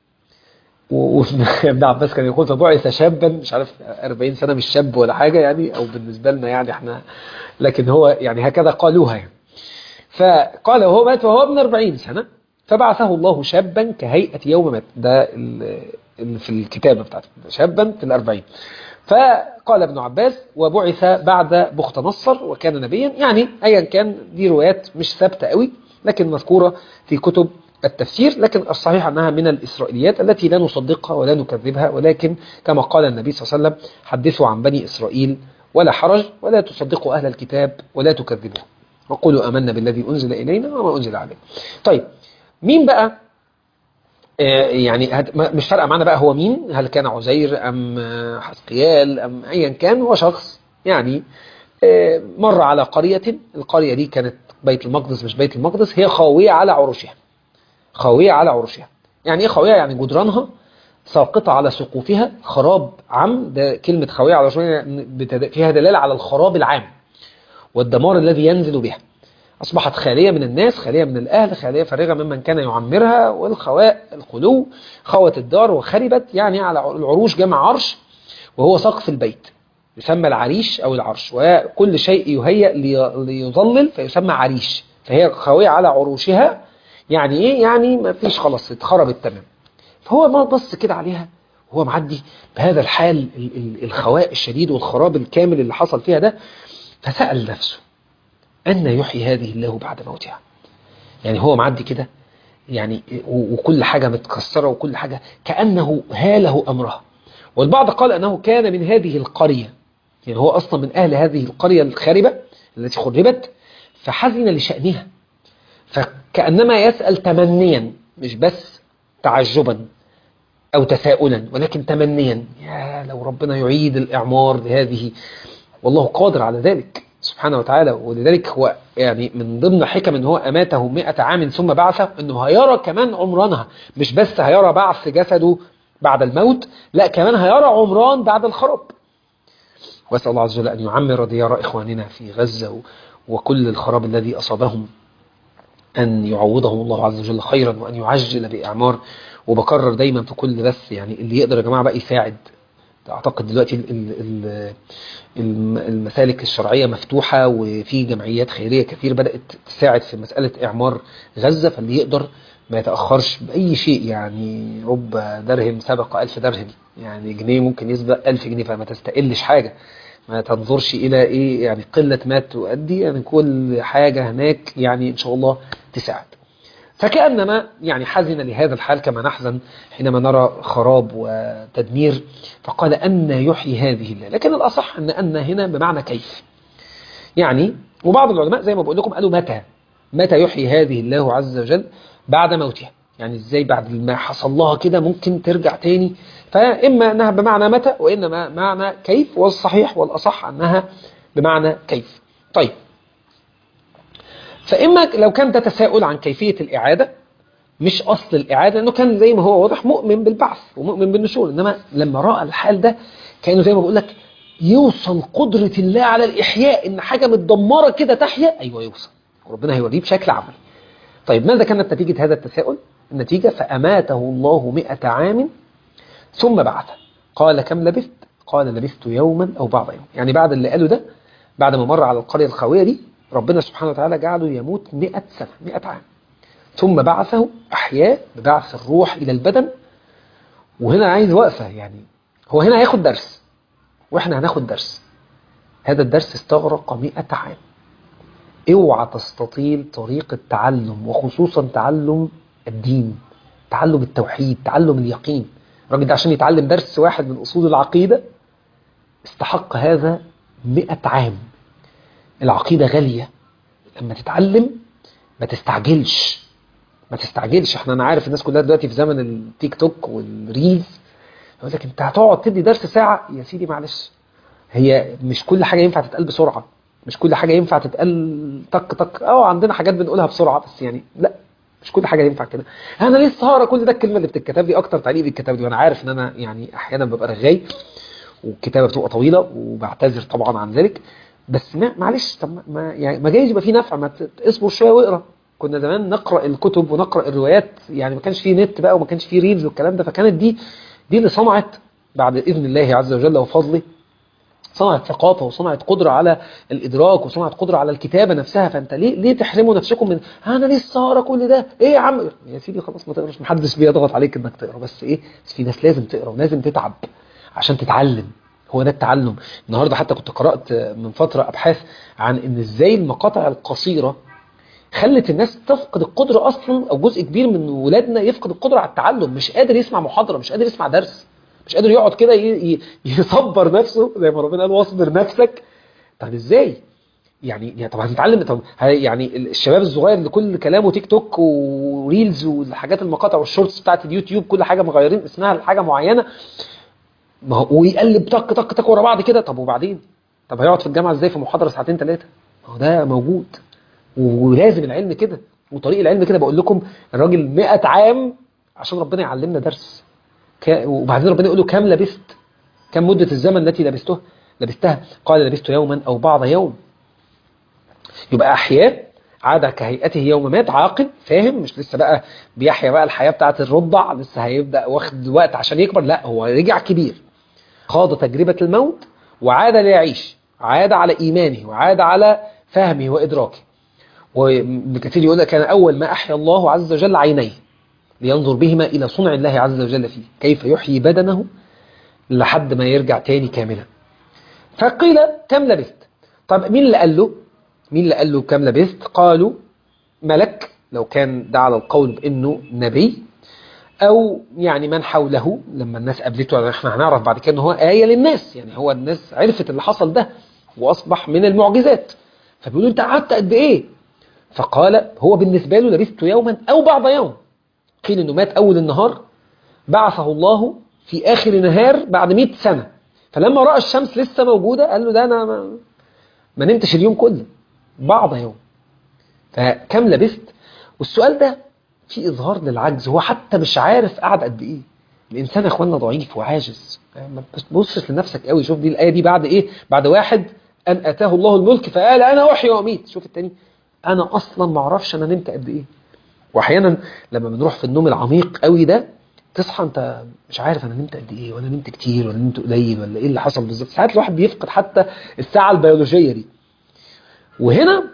وابن عباس كان يقول فبعث شابا مش عارف 40 سنة مش شاب ولا حاجة يعني أو بالنسبة لنا يعني احنا لكن هو يعني هكذا قالوها يعني فقال وهو مات وهو ابن 40 سنة فبعثه الله شابا كهيئة يوم مات ده اللي في الكتابة بتاعته شابا في الأربعين فقال ابن عباس وبعث بعد بخت نصر وكان نبيا يعني أيا كان دي روايات مش ثابتة قوي لكن مذكورة في كتب التفسير لكن الصحيح أنها من الإسرائيليات التي لا نصدقها ولا نكذبها ولكن كما قال النبي صلى الله عليه وسلم حدثوا عن بني إسرائيل ولا حرج ولا تصدقوا أهل الكتاب ولا تكذبوا وقولوا أمنا بالذي أنزل إلينا وما أنزل علينا طيب مين بقى آه يعني مش فارقه معنا بقى هو مين هل كان عزير أم حسقيال أم أيا كان هو شخص يعني آه مر على قرية القرية دي كانت بيت المقدس مش بيت المقدس هي خاوية على عروشها خاوية على عروشها يعني ايه خاوية يعني جدرانها ساقطة على سقوفها خراب عام ده كلمة خاوية على عروشها فيها دلالة على الخراب العام والدمار الذي ينزل بها أصبحت خالية من الناس خالية من الأهل خالية فارغة ممن كان يعمرها والخواء الخلو خوت الدار وخربت يعني على العروش جمع عرش وهو سقف البيت يسمى العريش أو العرش وكل شيء يهيأ ليظلل فيسمى عريش فهي خاوية على عروشها يعني ايه يعني ما فيش خلاص اتخربت تمام فهو ما بص كده عليها وهو معدي بهذا الحال الخواء الشديد والخراب الكامل اللي حصل فيها ده فسأل نفسه أن يحيي هذه الله بعد موتها يعني هو معدي كده يعني وكل حاجة متكسرة وكل حاجة كأنه هاله أمرها والبعض قال أنه كان من هذه القرية يعني هو أصلا من أهل هذه القرية الخاربة التي خربت فحزن لشأنها فكأنما يسأل تمنيا مش بس تعجبا أو تساؤلا ولكن تمنيا يا لو ربنا يعيد الإعمار لهذه والله قادر على ذلك سبحانه وتعالى ولذلك هو يعني من ضمن حكم ان هو أماته مئة عام ثم بعثه انه هيرى كمان عمرانها مش بس هيرى بعث جسده بعد الموت لا كمان هيرى عمران بعد الخراب واسأل الله عز وجل أن يعمر ديار إخواننا في غزة وكل الخراب الذي أصابهم أن يعوضهم الله عز وجل خيرا وأن يعجل بإعمار وبكرر دايما في كل بث يعني اللي يقدر يا جماعة بقى يساعد أعتقد دلوقتي المسالك الشرعية مفتوحة وفي جمعيات خيرية كثير بدأت تساعد في مسألة إعمار غزة فاللي يقدر ما يتأخرش بأي شيء يعني رب درهم سبق ألف درهم يعني جنيه ممكن يسبق ألف جنيه فما تستقلش حاجة ما تنظرش إلى إيه يعني قلة ما تؤدي يعني كل حاجة هناك يعني إن شاء الله تساعد فكأنما يعني حزن لهذا الحال كما نحزن حينما نرى خراب وتدمير فقال أن يحيي هذه الله لكن الأصح أن أن هنا بمعنى كيف يعني وبعض العلماء زي ما بقول لكم قالوا متى متى يحيي هذه الله عز وجل بعد موتها يعني ازاي بعد ما حصل لها كده ممكن ترجع تاني فإما أنها بمعنى متى وإنما معنى كيف والصحيح والأصح أنها بمعنى كيف طيب فإما لو كان ده تساؤل عن كيفية الإعادة مش أصل الإعادة لأنه كان زي ما هو واضح مؤمن بالبعث ومؤمن بالنشور إنما لما رأى الحال ده كانه زي ما بقول لك يوصل قدرة الله على الإحياء إن حاجة متدمرة كده تحيا أيوة يوصل وربنا هيوريه بشكل عملي طيب ماذا كانت نتيجة هذا التساؤل النتيجة فأماته الله مئة عام ثم بعثه قال كم لبثت قال لبثت يوما أو بعض يوم يعني بعد اللي قاله ده بعد ما مر على القرية الخاوية دي ربنا سبحانه وتعالى جعله يموت مئة سنة مئة عام ثم بعثه أحياء ببعث الروح إلى البدن وهنا عايز وقفة يعني هو هنا هياخد درس وإحنا هناخد درس هذا الدرس استغرق مئة عام اوعى تستطيل طريق التعلم وخصوصا تعلم الدين تعلم التوحيد تعلم اليقين الراجل ده عشان يتعلم درس واحد من أصول العقيدة استحق هذا مئة عام العقيدة غالية لما تتعلم ما تستعجلش ما تستعجلش احنا انا عارف الناس كلها دلوقتي في زمن التيك توك والريلز يقول لك انت هتقعد تدي درس ساعة يا سيدي معلش هي مش كل حاجة ينفع تتقال بسرعة مش كل حاجة ينفع تتقال طق طق اه عندنا حاجات بنقولها بسرعة بس يعني لا مش كل حاجة ينفع كده انا لسه هقرا كل ده الكلمة اللي بتتكتب لي اكتر تعليق بيتكتب لي وانا عارف ان انا يعني احيانا ببقى رغاي والكتابة بتبقى طويلة وبعتذر طبعا عن ذلك بس ما معلش طب ما يعني ما جايز يبقى فيه نفع ما اصبر شويه واقرا كنا زمان نقرا الكتب ونقرا الروايات يعني ما كانش فيه نت بقى وما كانش فيه ريلز والكلام ده فكانت دي دي اللي صنعت بعد اذن الله عز وجل وفضله صنعت ثقافة وصنعت قدرة على الإدراك وصنعت قدرة على الكتابة نفسها فأنت ليه ليه تحرموا نفسكم من أنا لسه هقرا كل ده إيه يا عم يا سيدي خلاص ما تقراش محدش بيضغط عليك إنك تقرا بس إيه بس في ناس لازم تقرا ولازم تتعب عشان تتعلم هو ده التعلم النهاردة حتى كنت قرأت من فترة أبحاث عن إن إزاي المقاطع القصيرة خلت الناس تفقد القدرة أصلا أو جزء كبير من ولادنا يفقد القدرة على التعلم مش قادر يسمع محاضرة مش قادر يسمع درس مش قادر يقعد كده يصبر نفسه زي ما ربنا قال واصبر نفسك طب إزاي يعني يعني طب هتتعلم طب يعني الشباب الصغير اللي كل كلامه تيك توك وريلز والحاجات المقاطع والشورتس بتاعت اليوتيوب كل حاجة مغيرين اسمها لحاجة معينة ما هو ويقلب طق طق طق ورا بعض كده طب وبعدين طب هيقعد في الجامعه ازاي في محاضره ساعتين ثلاثه ما هو ده موجود ولازم العلم كده وطريق العلم كده بقول لكم الراجل 100 عام عشان ربنا يعلمنا درس وبعدين ربنا يقول له كم لبست كم مده الزمن التي لبستها لبستها قال لبست يوما او بعض يوم يبقى احياء عاد كهيئته يوم مات عاقل فاهم مش لسه بقى بيحيا بقى الحياه بتاعه الرضع لسه هيبدا واخد وقت عشان يكبر لا هو رجع كبير خاض تجربة الموت وعاد ليعيش عاد على إيمانه وعاد على فهمه وإدراكه وابن كثير يقول لك كان أول ما أحيا الله عز وجل عينيه لينظر بهما إلى صنع الله عز وجل فيه كيف يحيي بدنه لحد ما يرجع تاني كاملا فقيل كم لبثت طب مين اللي قال له مين اللي قال له كم لبثت قالوا ملك لو كان ده على القول بأنه نبي او يعني من حوله لما الناس قابلته احنا هنعرف بعد كده ان هو آية للناس يعني هو الناس عرفت اللي حصل ده واصبح من المعجزات فبيقولوا انت قعدت قد ايه فقال هو بالنسبة له لبثت يوما او بعض يوم قيل انه مات اول النهار بعثه الله في اخر نهار بعد 100 سنة فلما رأى الشمس لسه موجودة قال له ده انا ما, ما نمتش اليوم كله بعض يوم فكم لبثت والسؤال ده في إظهار للعجز هو حتى مش عارف قعد قد إيه الإنسان يا إخواننا ضعيف وعاجز ما تبصش لنفسك قوي شوف دي الآية دي بعد إيه بعد واحد أن أتاه الله الملك فقال أنا أحيي وأميت شوف التاني أنا أصلا ما أعرفش أنا نمت قد إيه وأحيانا لما بنروح في النوم العميق قوي ده تصحى أنت مش عارف أنا نمت قد إيه ولا نمت كتير ولا نمت قليل ولا إيه اللي حصل بالظبط ساعات الواحد بيفقد حتى الساعة البيولوجية دي وهنا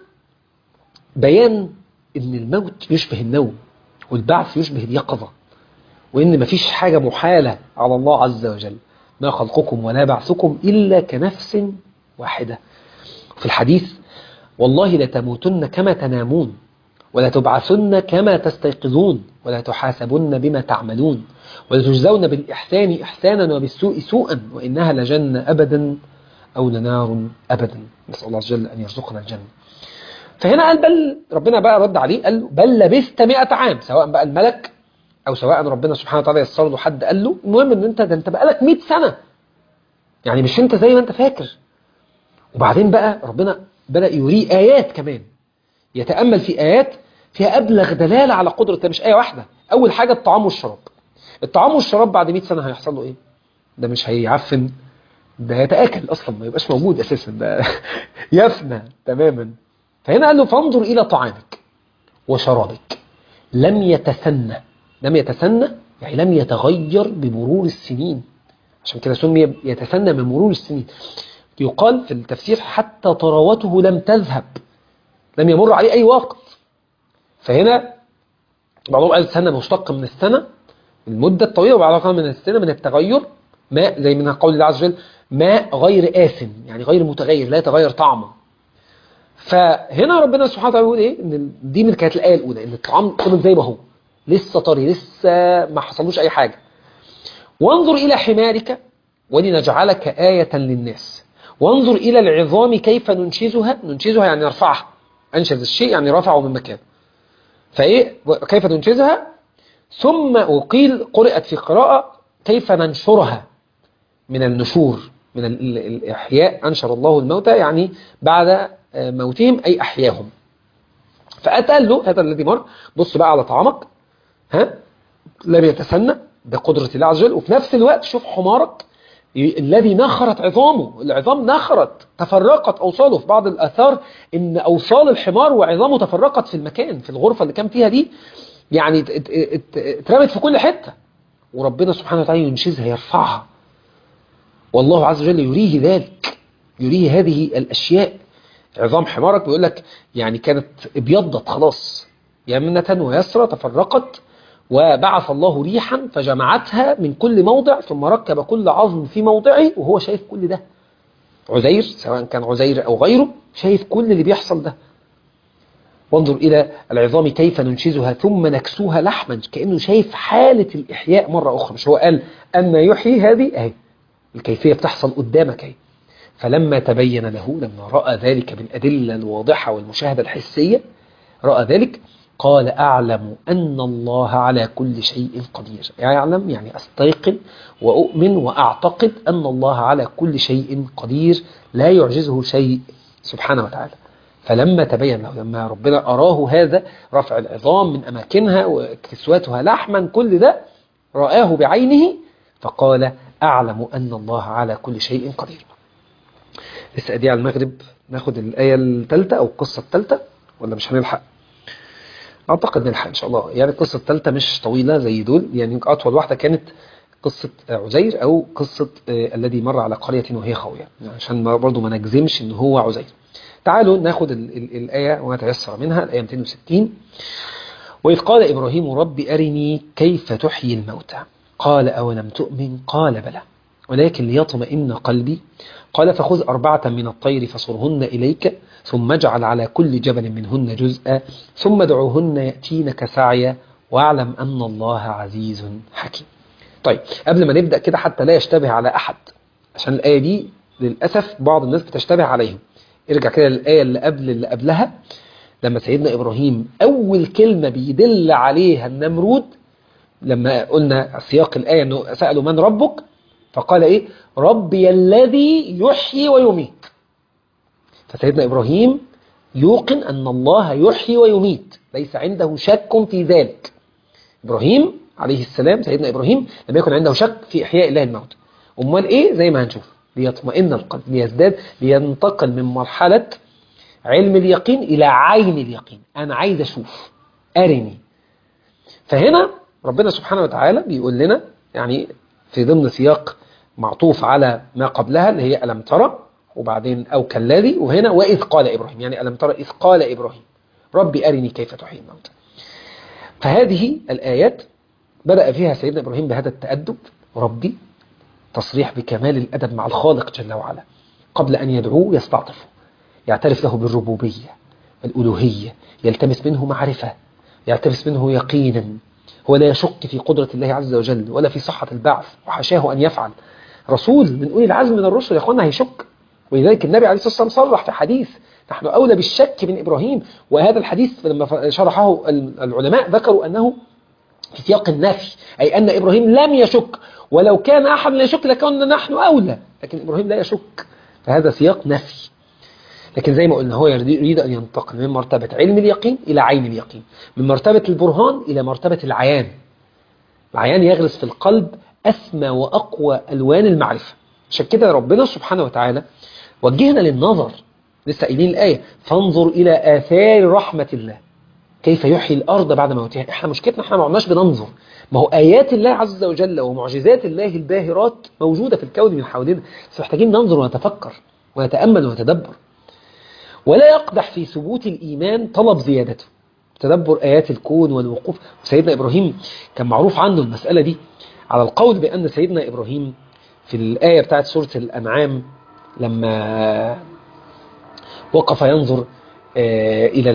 بيان إن الموت يشبه النوم والبعث يشبه اليقظة وإن مفيش حاجة محالة على الله عز وجل ما خلقكم ولا بعثكم إلا كنفس واحدة في الحديث والله لتموتن كما تنامون ولا تبعثن كما تستيقظون ولا تحاسبن بما تعملون ولا تجزون بالإحسان إحسانا وبالسوء سوءا وإنها لجنة أبدا أو لنار أبدا نسأل الله عز وجل أن يرزقنا الجنة فهنا قال بل ربنا بقى رد عليه قال له بل لبثت 100 عام سواء بقى الملك أو سواء ربنا سبحانه وتعالى يسر له حد قال له المهم ان انت ده انت بقالك 100 سنة يعني مش انت زي ما انت فاكر وبعدين بقى ربنا بدأ يريه آيات كمان يتأمل في آيات فيها أبلغ دلالة على قدرة ده مش آية واحدة أول حاجة الطعام والشراب الطعام والشراب بعد 100 سنة هيحصل له إيه ده مش هيعفن ده يتآكل أصلا ما يبقاش موجود أساسا ده يفنى تماما فهنا قال له فانظر إلى طعامك وشرابك لم يتسنى لم يتسنى يعني لم يتغير بمرور السنين عشان كده سمي يتسنى من مرور السنين يقال في التفسير حتى طراوته لم تذهب لم يمر عليه أي وقت فهنا بعضهم قال سنة مشتق من السنة المدة الطويلة وبعضهم قال من السنة من التغير ماء زي من قول الله عز وجل ماء غير آثم يعني غير متغير لا يتغير طعمه فهنا ربنا سبحانه وتعالى بيقول ايه ان دي من كانت الايه الاولى ان الطعام فضل زي ما هو لسه طري لسه ما حصلوش اي حاجه وانظر الى حمارك ولنجعلك آية للناس وانظر إلى العظام كيف ننشزها ننشزها يعني نرفعها أنشز الشيء يعني رفعه من مكان فإيه كيف ننشزها ثم وقيل قرأت في قراءة كيف ننشرها من النشور من الإحياء أنشر الله الموتى يعني بعد موتهم أي أحياهم فأتى له هذا الذي مر بص بقى على طعامك ها لم يتسنى بقدرة الله عز وجل وفي نفس الوقت شوف حمارك الذي نخرت عظامه العظام نخرت تفرقت أوصاله في بعض الأثار إن أوصال الحمار وعظامه تفرقت في المكان في الغرفة اللي كان فيها دي يعني اترمت في كل حتة وربنا سبحانه وتعالى ينشزها يرفعها والله عز وجل يريه ذلك يريه هذه الأشياء عظام حمارك بيقول لك يعني كانت ابيضت خلاص يمنة ويسرى تفرقت وبعث الله ريحا فجمعتها من كل موضع ثم ركب كل عظم في موضعه وهو شايف كل ده عزير سواء كان عزير أو غيره شايف كل اللي بيحصل ده وانظر إلى العظام كيف ننشزها ثم نكسوها لحما كأنه شايف حالة الإحياء مرة أخرى مش هو قال أما يحيي هذه أهي الكيفية بتحصل قدامك أهي فلما تبين له لما رأى ذلك بالأدلة الواضحة والمشاهدة الحسية رأى ذلك قال أعلم أن الله على كل شيء قدير يعلم يعني أستيقن وأؤمن وأعتقد أن الله على كل شيء قدير لا يعجزه شيء سبحانه وتعالى فلما تبين له لما ربنا أراه هذا رفع العظام من أماكنها وكسواتها لحما كل ده رآه بعينه فقال أعلم أن الله على كل شيء قدير لسه أدي على المغرب ناخد الآية الثالثة أو القصة الثالثة ولا مش هنلحق أعتقد نلحق إن شاء الله يعني القصة الثالثة مش طويلة زي دول يعني أطول واحدة كانت قصة عزير أو قصة الذي مر على قرية وهي خاوية عشان برضو ما نجزمش إن هو عزير تعالوا ناخد ال ال الآية وما تيسر منها الآية 260 وإذ قال إبراهيم رب أرني كيف تحيي الموتى قال أولم تؤمن قال بلى ولكن ليطمئن قلبي قال فخذ أربعة من الطير فصرهن إليك ثم اجعل على كل جبل منهن جزءا ثم ادعوهن يأتينك سعيا واعلم أن الله عزيز حكيم طيب قبل ما نبدأ كده حتى لا يشتبه على أحد عشان الآية دي للأسف بعض الناس بتشتبه عليهم ارجع كده للآية اللي قبل اللي قبلها لما سيدنا إبراهيم أول كلمة بيدل عليها النمرود لما قلنا سياق الآية أنه سألوا من ربك فقال إيه ربي الذي يحيي ويميت فسيدنا إبراهيم يوقن أن الله يحيي ويميت ليس عنده شك في ذلك إبراهيم عليه السلام سيدنا إبراهيم لم يكن عنده شك في إحياء الله الموت أمال إيه زي ما هنشوف ليطمئن القلب ليزداد لينتقل من مرحلة علم اليقين إلى عين اليقين أنا عايز أشوف أرني فهنا ربنا سبحانه وتعالى بيقول لنا يعني في ضمن سياق معطوف على ما قبلها اللي هي ألم ترى وبعدين أو كالذي وهنا وإذ قال إبراهيم يعني ألم ترى إذ قال إبراهيم ربي أرني كيف تحيي الموتى فهذه الآيات بدأ فيها سيدنا إبراهيم بهذا التأدب ربي تصريح بكمال الأدب مع الخالق جل وعلا قبل أن يدعوه يستعطفه يعترف له بالربوبية الألوهية يلتمس منه معرفة يلتمس منه يقينا هو لا يشك في قدرة الله عز وجل ولا في صحة البعث وحاشاه أن يفعل رسول من أولي العزم من الرسل يا أخوانا هيشك ولذلك النبي عليه الصلاة والسلام صرح في حديث نحن أولى بالشك من إبراهيم وهذا الحديث لما شرحه العلماء ذكروا أنه في سياق النفي أي أن إبراهيم لم يشك ولو كان أحد لا يشك لكنا نحن أولى لكن إبراهيم لا يشك فهذا سياق نفي لكن زي ما قلنا هو يريد أن ينتقل من مرتبة علم اليقين إلى عين اليقين من مرتبة البرهان إلى مرتبة العيان العيان يغرس في القلب أسمى وأقوى ألوان المعرفة عشان كده ربنا سبحانه وتعالى وجهنا للنظر لسه قايلين الآية فانظر إلى آثار رحمة الله كيف يحيي الأرض بعد موتها احنا مشكلتنا احنا ما عدناش بننظر ما هو آيات الله عز وجل ومعجزات الله الباهرات موجودة في الكون من حولنا بس محتاجين ننظر ونتفكر ونتأمل ونتدبر ولا يقدح في ثبوت الإيمان طلب زيادته تدبر آيات الكون والوقوف سيدنا إبراهيم كان معروف عنه المسألة دي على القول بأن سيدنا إبراهيم في الآية بتاعت سورة الأنعام لما وقف ينظر إلى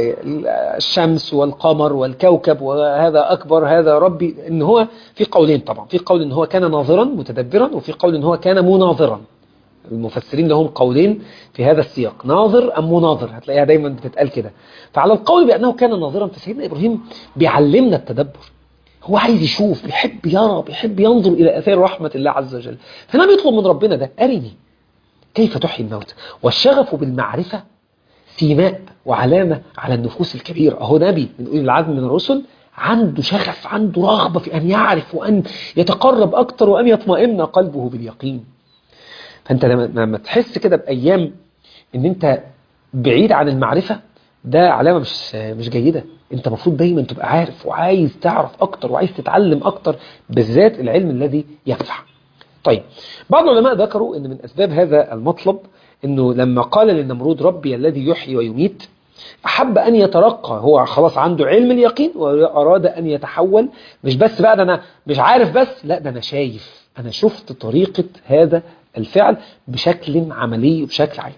الشمس والقمر والكوكب وهذا أكبر هذا ربي إن هو في قولين طبعا في قول إن هو كان ناظرا متدبرا وفي قول إن هو كان مناظرا المفسرين لهم قولين في هذا السياق ناظر أم مناظر هتلاقيها دايما بتتقال كده فعلى القول بأنه كان ناظرا فسيدنا إبراهيم بيعلمنا التدبر هو عايز يشوف بيحب يرى بيحب ينظر إلى أثار رحمة الله عز وجل فنام يطلب من ربنا ده أرني كيف تحيي الموت والشغف بالمعرفة سيماء وعلامة على النفوس الكبيرة أهو نبي من أولي العزم من الرسل عنده شغف عنده رغبة في أن يعرف وأن يتقرب أكتر وأن يطمئن قلبه باليقين فأنت لما تحس كده بأيام أن أنت بعيد عن المعرفة ده علامة مش مش جيدة أنت المفروض دايما تبقى عارف وعايز تعرف أكتر وعايز تتعلم أكتر بالذات العلم الذي ينفع طيب بعض العلماء ذكروا أن من أسباب هذا المطلب أنه لما قال للنمرود ربي الذي يحيي ويميت أحب أن يترقى هو خلاص عنده علم اليقين وأراد أن يتحول مش بس بقى ده أنا مش عارف بس لا ده أنا شايف أنا شفت طريقة هذا الفعل بشكل عملي وبشكل عام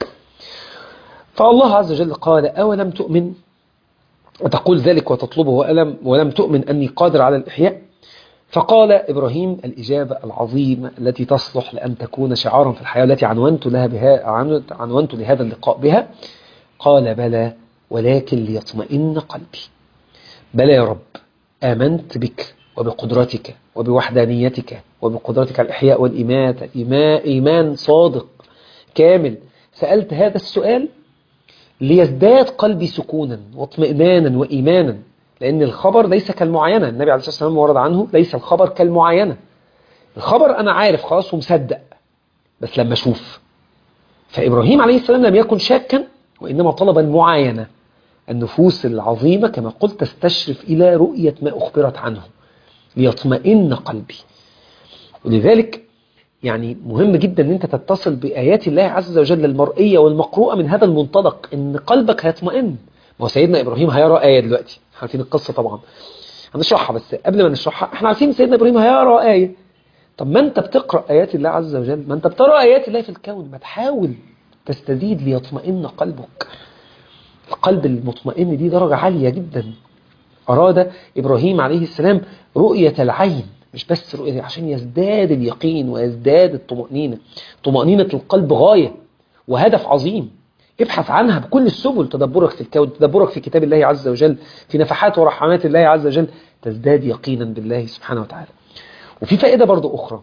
فالله عز وجل قال أولم تؤمن وتقول ذلك وتطلبه ولم, ولم تؤمن أني قادر على الإحياء فقال إبراهيم الإجابة العظيمة التي تصلح لأن تكون شعارا في الحياة التي عنونت, لها بها عنونت لهذا اللقاء بها قال بلى ولكن ليطمئن قلبي بلى يا رب آمنت بك وبقدرتك وبوحدانيتك وبقدرتك على الإحياء والإماتة إيمان صادق كامل سألت هذا السؤال ليزداد قلبي سكونا واطمئنانا وإيمانا لأن الخبر ليس كالمعاينة النبي عليه الصلاة والسلام ورد عنه ليس الخبر كالمعاينة الخبر أنا عارف خلاص ومصدق بس لما أشوف فإبراهيم عليه السلام لم يكن شاكا وإنما طلب المعاينة النفوس العظيمة كما قلت تستشرف إلى رؤية ما أخبرت عنه ليطمئن قلبي ولذلك يعني مهم جدا ان انت تتصل بآيات الله عز وجل المرئية والمقروءة من هذا المنطلق ان قلبك هيطمئن ما هو سيدنا إبراهيم هيرى آية دلوقتي عارفين القصة طبعا هنشرحها بس قبل ما نشرحها احنا عارفين سيدنا إبراهيم هيرى آية طب ما انت بتقرأ آيات الله عز وجل ما انت بتقرأ آيات الله في الكون ما تحاول تستزيد ليطمئن قلبك القلب المطمئن دي درجة عالية جدا أراد إبراهيم عليه السلام رؤية العين مش بس رؤية عشان يزداد اليقين ويزداد الطمأنينة طمأنينة القلب غاية وهدف عظيم ابحث عنها بكل السبل تدبرك في الكون تدبرك في كتاب الله عز وجل في نفحات ورحمات الله عز وجل تزداد يقينا بالله سبحانه وتعالى وفي فائدة برضو أخرى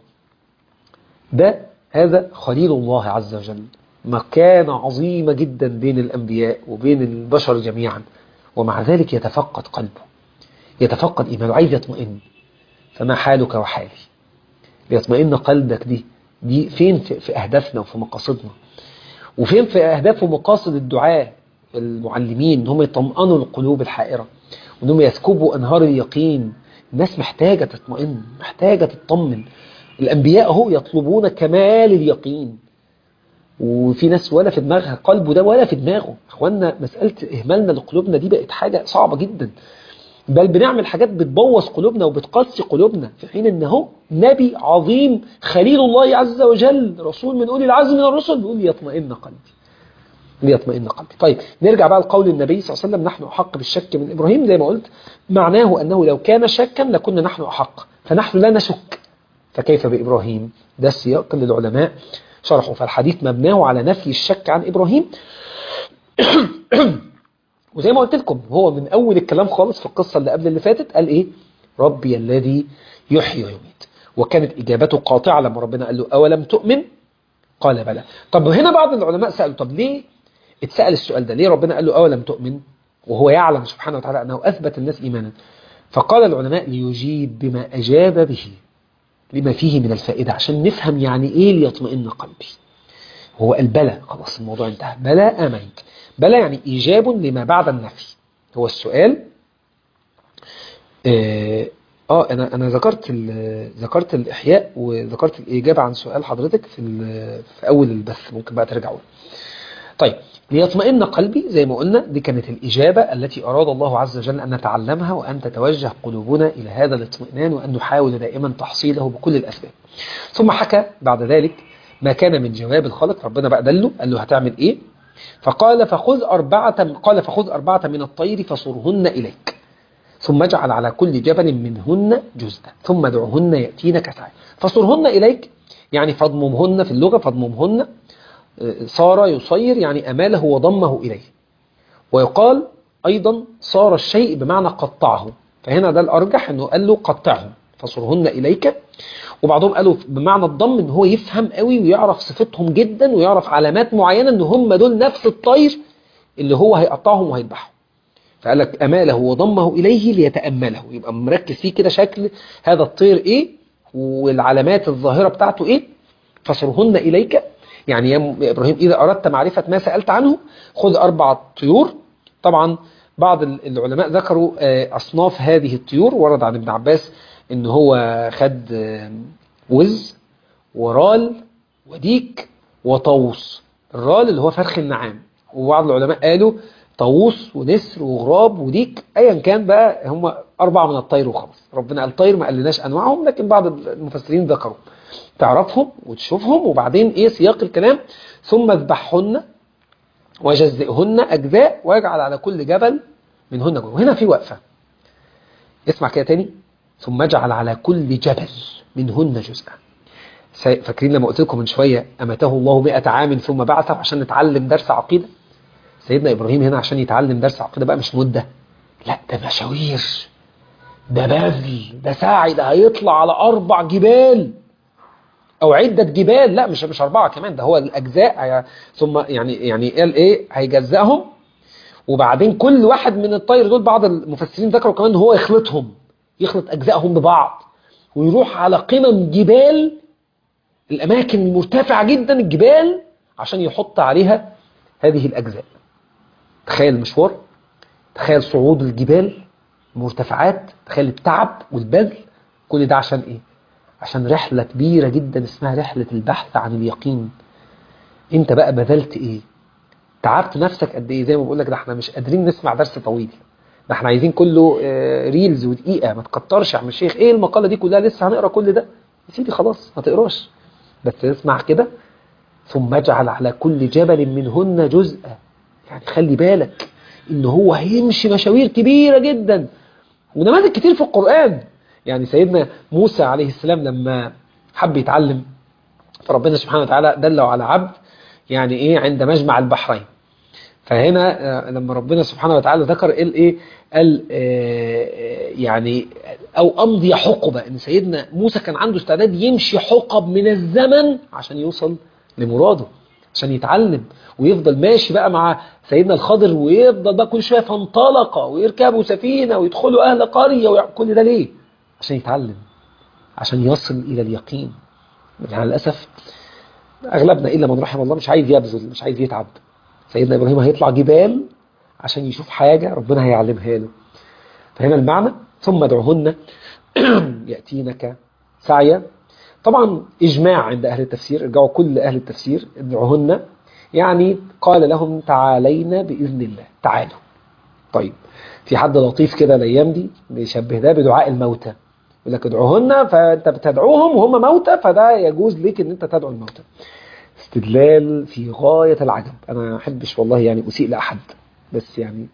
ده هذا خليل الله عز وجل مكانة عظيمة جدا بين الأنبياء وبين البشر جميعا ومع ذلك يتفقد قلبه يتفقد إيمانه عايز يطمئن فما حالك وحالي ليطمئن قلبك دي دي فين في, في أهدافنا وفي مقاصدنا وفين في أهداف ومقاصد الدعاء المعلمين انهم يطمئنوا القلوب الحائرة وانهم يسكبوا أنهار اليقين الناس محتاجة تطمئن محتاجة تطمن الأنبياء هو يطلبون كمال اليقين وفي ناس ولا في دماغها قلبه ده ولا في دماغه اخوانا مسألة إهمالنا لقلوبنا دي بقت حاجة صعبة جدا بل بنعمل حاجات بتبوظ قلوبنا وبتقسي قلوبنا في حين ان هو نبي عظيم خليل الله عز وجل رسول من أولي العزم من الرسل بيقول لي يطمئن قلبي ليطمئن قلبي طيب نرجع بقى لقول النبي صلى الله عليه وسلم نحن أحق بالشك من إبراهيم زي ما قلت معناه أنه لو كان شكا لكنا نحن أحق فنحن لا نشك فكيف بإبراهيم ده السياق اللي العلماء شرحوا فالحديث مبناه على نفي الشك عن إبراهيم وزي ما قلت لكم هو من أول الكلام خالص في القصة اللي قبل اللي فاتت قال إيه ربي الذي يحيي ويميت وكانت إجابته قاطعة لما ربنا قال له أولم تؤمن قال بلى طب هنا بعض العلماء سألوا طب ليه اتسأل السؤال ده ليه ربنا قال له أولم تؤمن وهو يعلم سبحانه وتعالى أنه أثبت الناس إيمانا فقال العلماء ليجيب بما أجاب به لما فيه من الفائدة عشان نفهم يعني إيه ليطمئن قلبي هو قال بلى خلاص الموضوع انتهى بلى آمنت بلى يعني إيجاب لما بعد النفي هو السؤال آه, آه أنا أنا ذكرت ذكرت الإحياء وذكرت الإجابة عن سؤال حضرتك في في أول البث ممكن بقى ترجعوا طيب ليطمئن قلبي زي ما قلنا دي كانت الإجابة التي أراد الله عز وجل أن نتعلمها وأن تتوجه قلوبنا إلى هذا الاطمئنان وأن نحاول دائما تحصيله بكل الأسباب ثم حكى بعد ذلك ما كان من جواب الخالق ربنا بقى دله قال له هتعمل إيه فقال فخذ أربعة قال فخذ أربعة من الطير فصرهن إليك ثم اجعل على كل جبل منهن جزءا ثم ادعهن يأتينك سعي فصرهن إليك يعني فاضممهن في اللغة فاضممهن صار يصير يعني أماله وضمه إليه ويقال أيضا صار الشيء بمعنى قطعه فهنا ده الأرجح أنه قال له قطعهم فصرهن إليك وبعضهم قالوا بمعنى الضم ان هو يفهم قوي ويعرف صفتهم جدا ويعرف علامات معينة ان هم دول نفس الطير اللي هو هيقطعهم وهيذبحهم فقال لك أماله وضمه إليه ليتأمله يبقى مركز فيه كده شكل هذا الطير إيه والعلامات الظاهرة بتاعته إيه فصرهن إليك يعني يا إبراهيم إذا أردت معرفة ما سألت عنه خذ أربع طيور طبعا بعض العلماء ذكروا أصناف هذه الطيور ورد عن ابن عباس ان هو خد وز ورال وديك وطاووس الرال اللي هو فرخ النعام وبعض العلماء قالوا طاووس ونسر وغراب وديك ايا كان بقى هم اربعه من الطير وخلاص ربنا قال طير ما قالناش انواعهم لكن بعض المفسرين ذكروا تعرفهم وتشوفهم وبعدين ايه سياق الكلام ثم اذبحهن وجزئهن اجزاء واجعل على كل جبل منهن جزء وهنا في وقفه اسمع كده تاني ثم اجعل على كل جبل منهن جزءا فاكرين لما قلت لكم من شوية أمته الله مئة عام ثم بعثه عشان نتعلم درس عقيدة سيدنا إبراهيم هنا عشان يتعلم درس عقيدة بقى مش مدة لا ده مشاوير ده بذل ده ساعي ده هيطلع على أربع جبال أو عدة جبال لا مش مش أربعة كمان ده هو الأجزاء ثم يعني يعني قال إيه هيجزأهم وبعدين كل واحد من الطير دول بعض المفسرين ذكروا كمان هو يخلطهم يخلط أجزائهم ببعض ويروح على قمم جبال الأماكن المرتفعة جدا الجبال عشان يحط عليها هذه الأجزاء تخيل المشوار تخيل صعود الجبال مرتفعات تخيل التعب والبذل كل ده عشان إيه عشان رحلة كبيرة جدا اسمها رحلة البحث عن اليقين انت بقى بذلت ايه تعبت نفسك قد ايه زي ما بقول لك ده احنا مش قادرين نسمع درس طويل ده احنا عايزين كله ريلز ودقيقة ما تكترش يا عم الشيخ ايه المقالة دي كلها لسه هنقرا كل ده يا سيدي خلاص ما تقراش بس اسمع كده ثم اجعل على كل جبل منهن جزءا يعني خلي بالك ان هو هيمشي مشاوير كبيرة جدا ونماذج كتير في القرآن يعني سيدنا موسى عليه السلام لما حب يتعلم فربنا سبحانه وتعالى دله على عبد يعني ايه عند مجمع البحرين فهنا لما ربنا سبحانه وتعالى ذكر قال ايه قال يعني او امضي حقبة ان سيدنا موسى كان عنده استعداد يمشي حقب من الزمن عشان يوصل لمراده عشان يتعلم ويفضل ماشي بقى مع سيدنا الخضر ويفضل بقى كل شويه فانطلق ويركبوا سفينه ويدخلوا اهل قريه وكل ده ليه عشان يتعلم عشان يصل الى اليقين يعني للاسف اغلبنا الا من رحم الله مش عايز يبذل مش عايز يتعب سيدنا إبراهيم هيطلع جبال عشان يشوف حاجة ربنا هيعلمها له فهنا المعنى ثم ادعوهن يأتينك سعيا طبعا إجماع عند أهل التفسير ارجعوا كل أهل التفسير ادعوهن يعني قال لهم تعالينا بإذن الله تعالوا طيب في حد لطيف كده الأيام دي بيشبه ده بدعاء الموتى يقول لك ادعوهن فأنت بتدعوهم وهم موتى فده يجوز ليك ان انت تدعو الموتى استدلال في غاية العجب أنا ما أحبش والله يعني أسيء لأحد بس يعني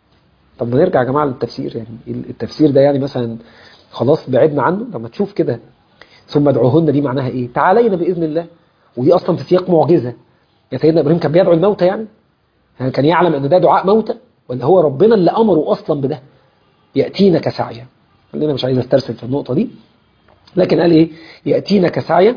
طب ما نرجع يا جماعة للتفسير يعني التفسير ده يعني مثلا خلاص بعدنا عنه لما تشوف كده ثم ادعوهن دي معناها ايه تعالينا بإذن الله ودي أصلا في سياق معجزة يا سيدنا إبراهيم كان بيدعو الموتى يعني يعني كان يعلم أن ده دعاء موتى ولا هو ربنا اللي أمره أصلا بده يأتينا كسعيا خلينا مش عايز استرسل في النقطة دي لكن قال ايه يأتينا كسعيا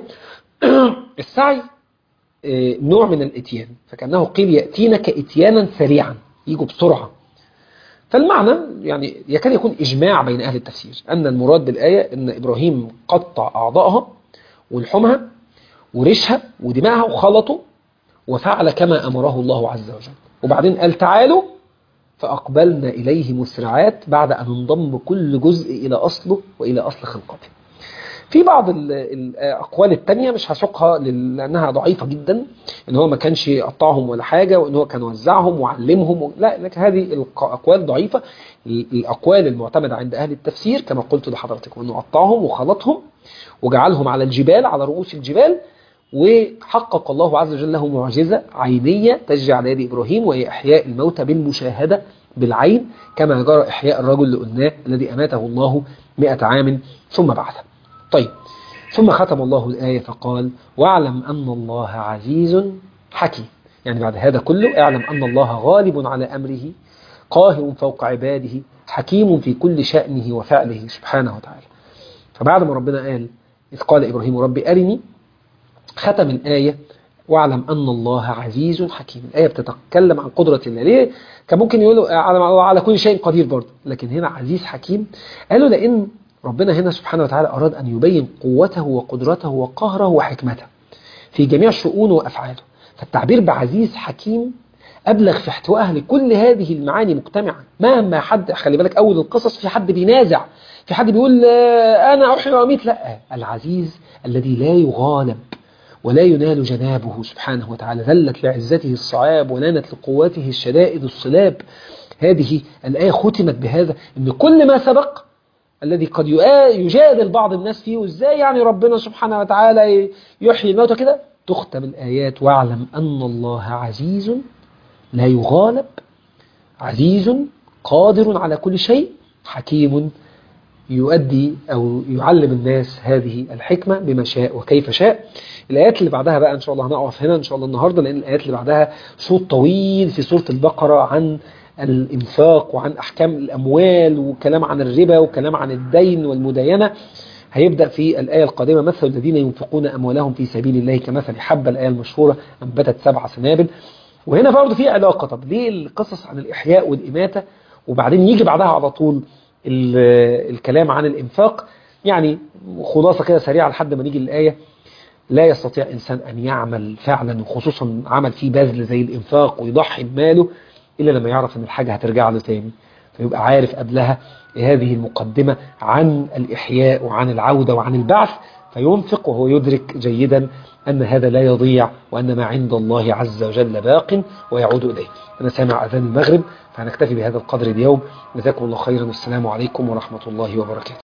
السعي إيه نوع من الاتيان فكأنه قيل يأتينا كإتيانا سريعا يجوا بسرعة فالمعنى يعني يكاد يكون إجماع بين أهل التفسير أن المراد بالآية أن إبراهيم قطع أعضائها ولحومها وريشها ودماءها وخلطه وفعل كما أمره الله عز وجل وبعدين قال تعالوا فأقبلنا إليه مسرعات بعد أن انضم كل جزء إلى أصله وإلى أصل خلقته في بعض الأقوال التانية مش هسوقها لأنها ضعيفة جدا إن هو ما كانش يقطعهم ولا حاجة وإن هو كان وزعهم وعلمهم و... لا لكن هذه الأقوال ضعيفة الأقوال المعتمدة عند أهل التفسير كما قلت لحضرتكم أنه قطعهم وخلطهم وجعلهم على الجبال على رؤوس الجبال وحقق الله عز وجل له معجزة عينية تجري على يد إبراهيم وهي إحياء الموتى بالمشاهدة بالعين كما جرى إحياء الرجل اللي قلناه الذي أماته الله مئة عام ثم بعثه طيب ثم ختم الله الآية فقال واعلم أن الله عزيز حكيم يعني بعد هذا كله اعلم أن الله غالب على أمره قاهر فوق عباده حكيم في كل شأنه وفعله سبحانه وتعالى فبعد ما ربنا قال إذ قال إبراهيم ربي أرني ختم الآية واعلم أن الله عزيز حكيم الآية بتتكلم عن قدرة الله ليه؟ كان ممكن يقولوا على كل شيء قدير برضه لكن هنا عزيز حكيم قالوا لأن ربنا هنا سبحانه وتعالى أراد أن يبين قوته وقدرته وقهره وحكمته في جميع شؤونه وأفعاله فالتعبير بعزيز حكيم أبلغ في احتوائها لكل هذه المعاني مجتمعة مهما حد خلي بالك أول القصص في حد بينازع في حد بيقول أنا أحيي وأميت لا العزيز الذي لا يغالب ولا ينال جنابه سبحانه وتعالى ذلت لعزته الصعاب ونانت لقوته الشدائد الصلاب هذه الآية ختمت بهذا أن كل ما سبق الذي قد يجادل بعض الناس فيه وازاي يعني ربنا سبحانه وتعالى يحيي الموتى كده تختم الآيات واعلم أن الله عزيز لا يغالب عزيز قادر على كل شيء حكيم يؤدي أو يعلم الناس هذه الحكمة بما شاء وكيف شاء الآيات اللي بعدها بقى إن شاء الله هنقف هنا إن شاء الله النهاردة لأن الآيات اللي بعدها صوت طويل في سورة البقرة عن الإنفاق وعن أحكام الأموال وكلام عن الربا وكلام عن الدين والمداينة هيبدأ في الآية القادمة مثل الذين ينفقون أموالهم في سبيل الله كمثل حبة الآية المشهورة أنبتت سبع سنابل وهنا برضه في علاقة طب ليه القصص عن الإحياء والإماتة وبعدين يجي بعدها على طول الكلام عن الإنفاق يعني خلاصة كده سريعة لحد ما نيجي الآية لا يستطيع إنسان أن يعمل فعلا وخصوصا عمل فيه بذل زي الإنفاق ويضحي بماله إلا لما يعرف أن الحاجة هترجع له تاني فيبقى عارف قبلها هذه المقدمة عن الإحياء وعن العودة وعن البعث فينفق وهو يدرك جيدا أن هذا لا يضيع وأن ما عند الله عز وجل باق ويعود إليه أنا سامع أذان المغرب فهنكتفي بهذا القدر اليوم جزاكم الله خيرا والسلام عليكم ورحمة الله وبركاته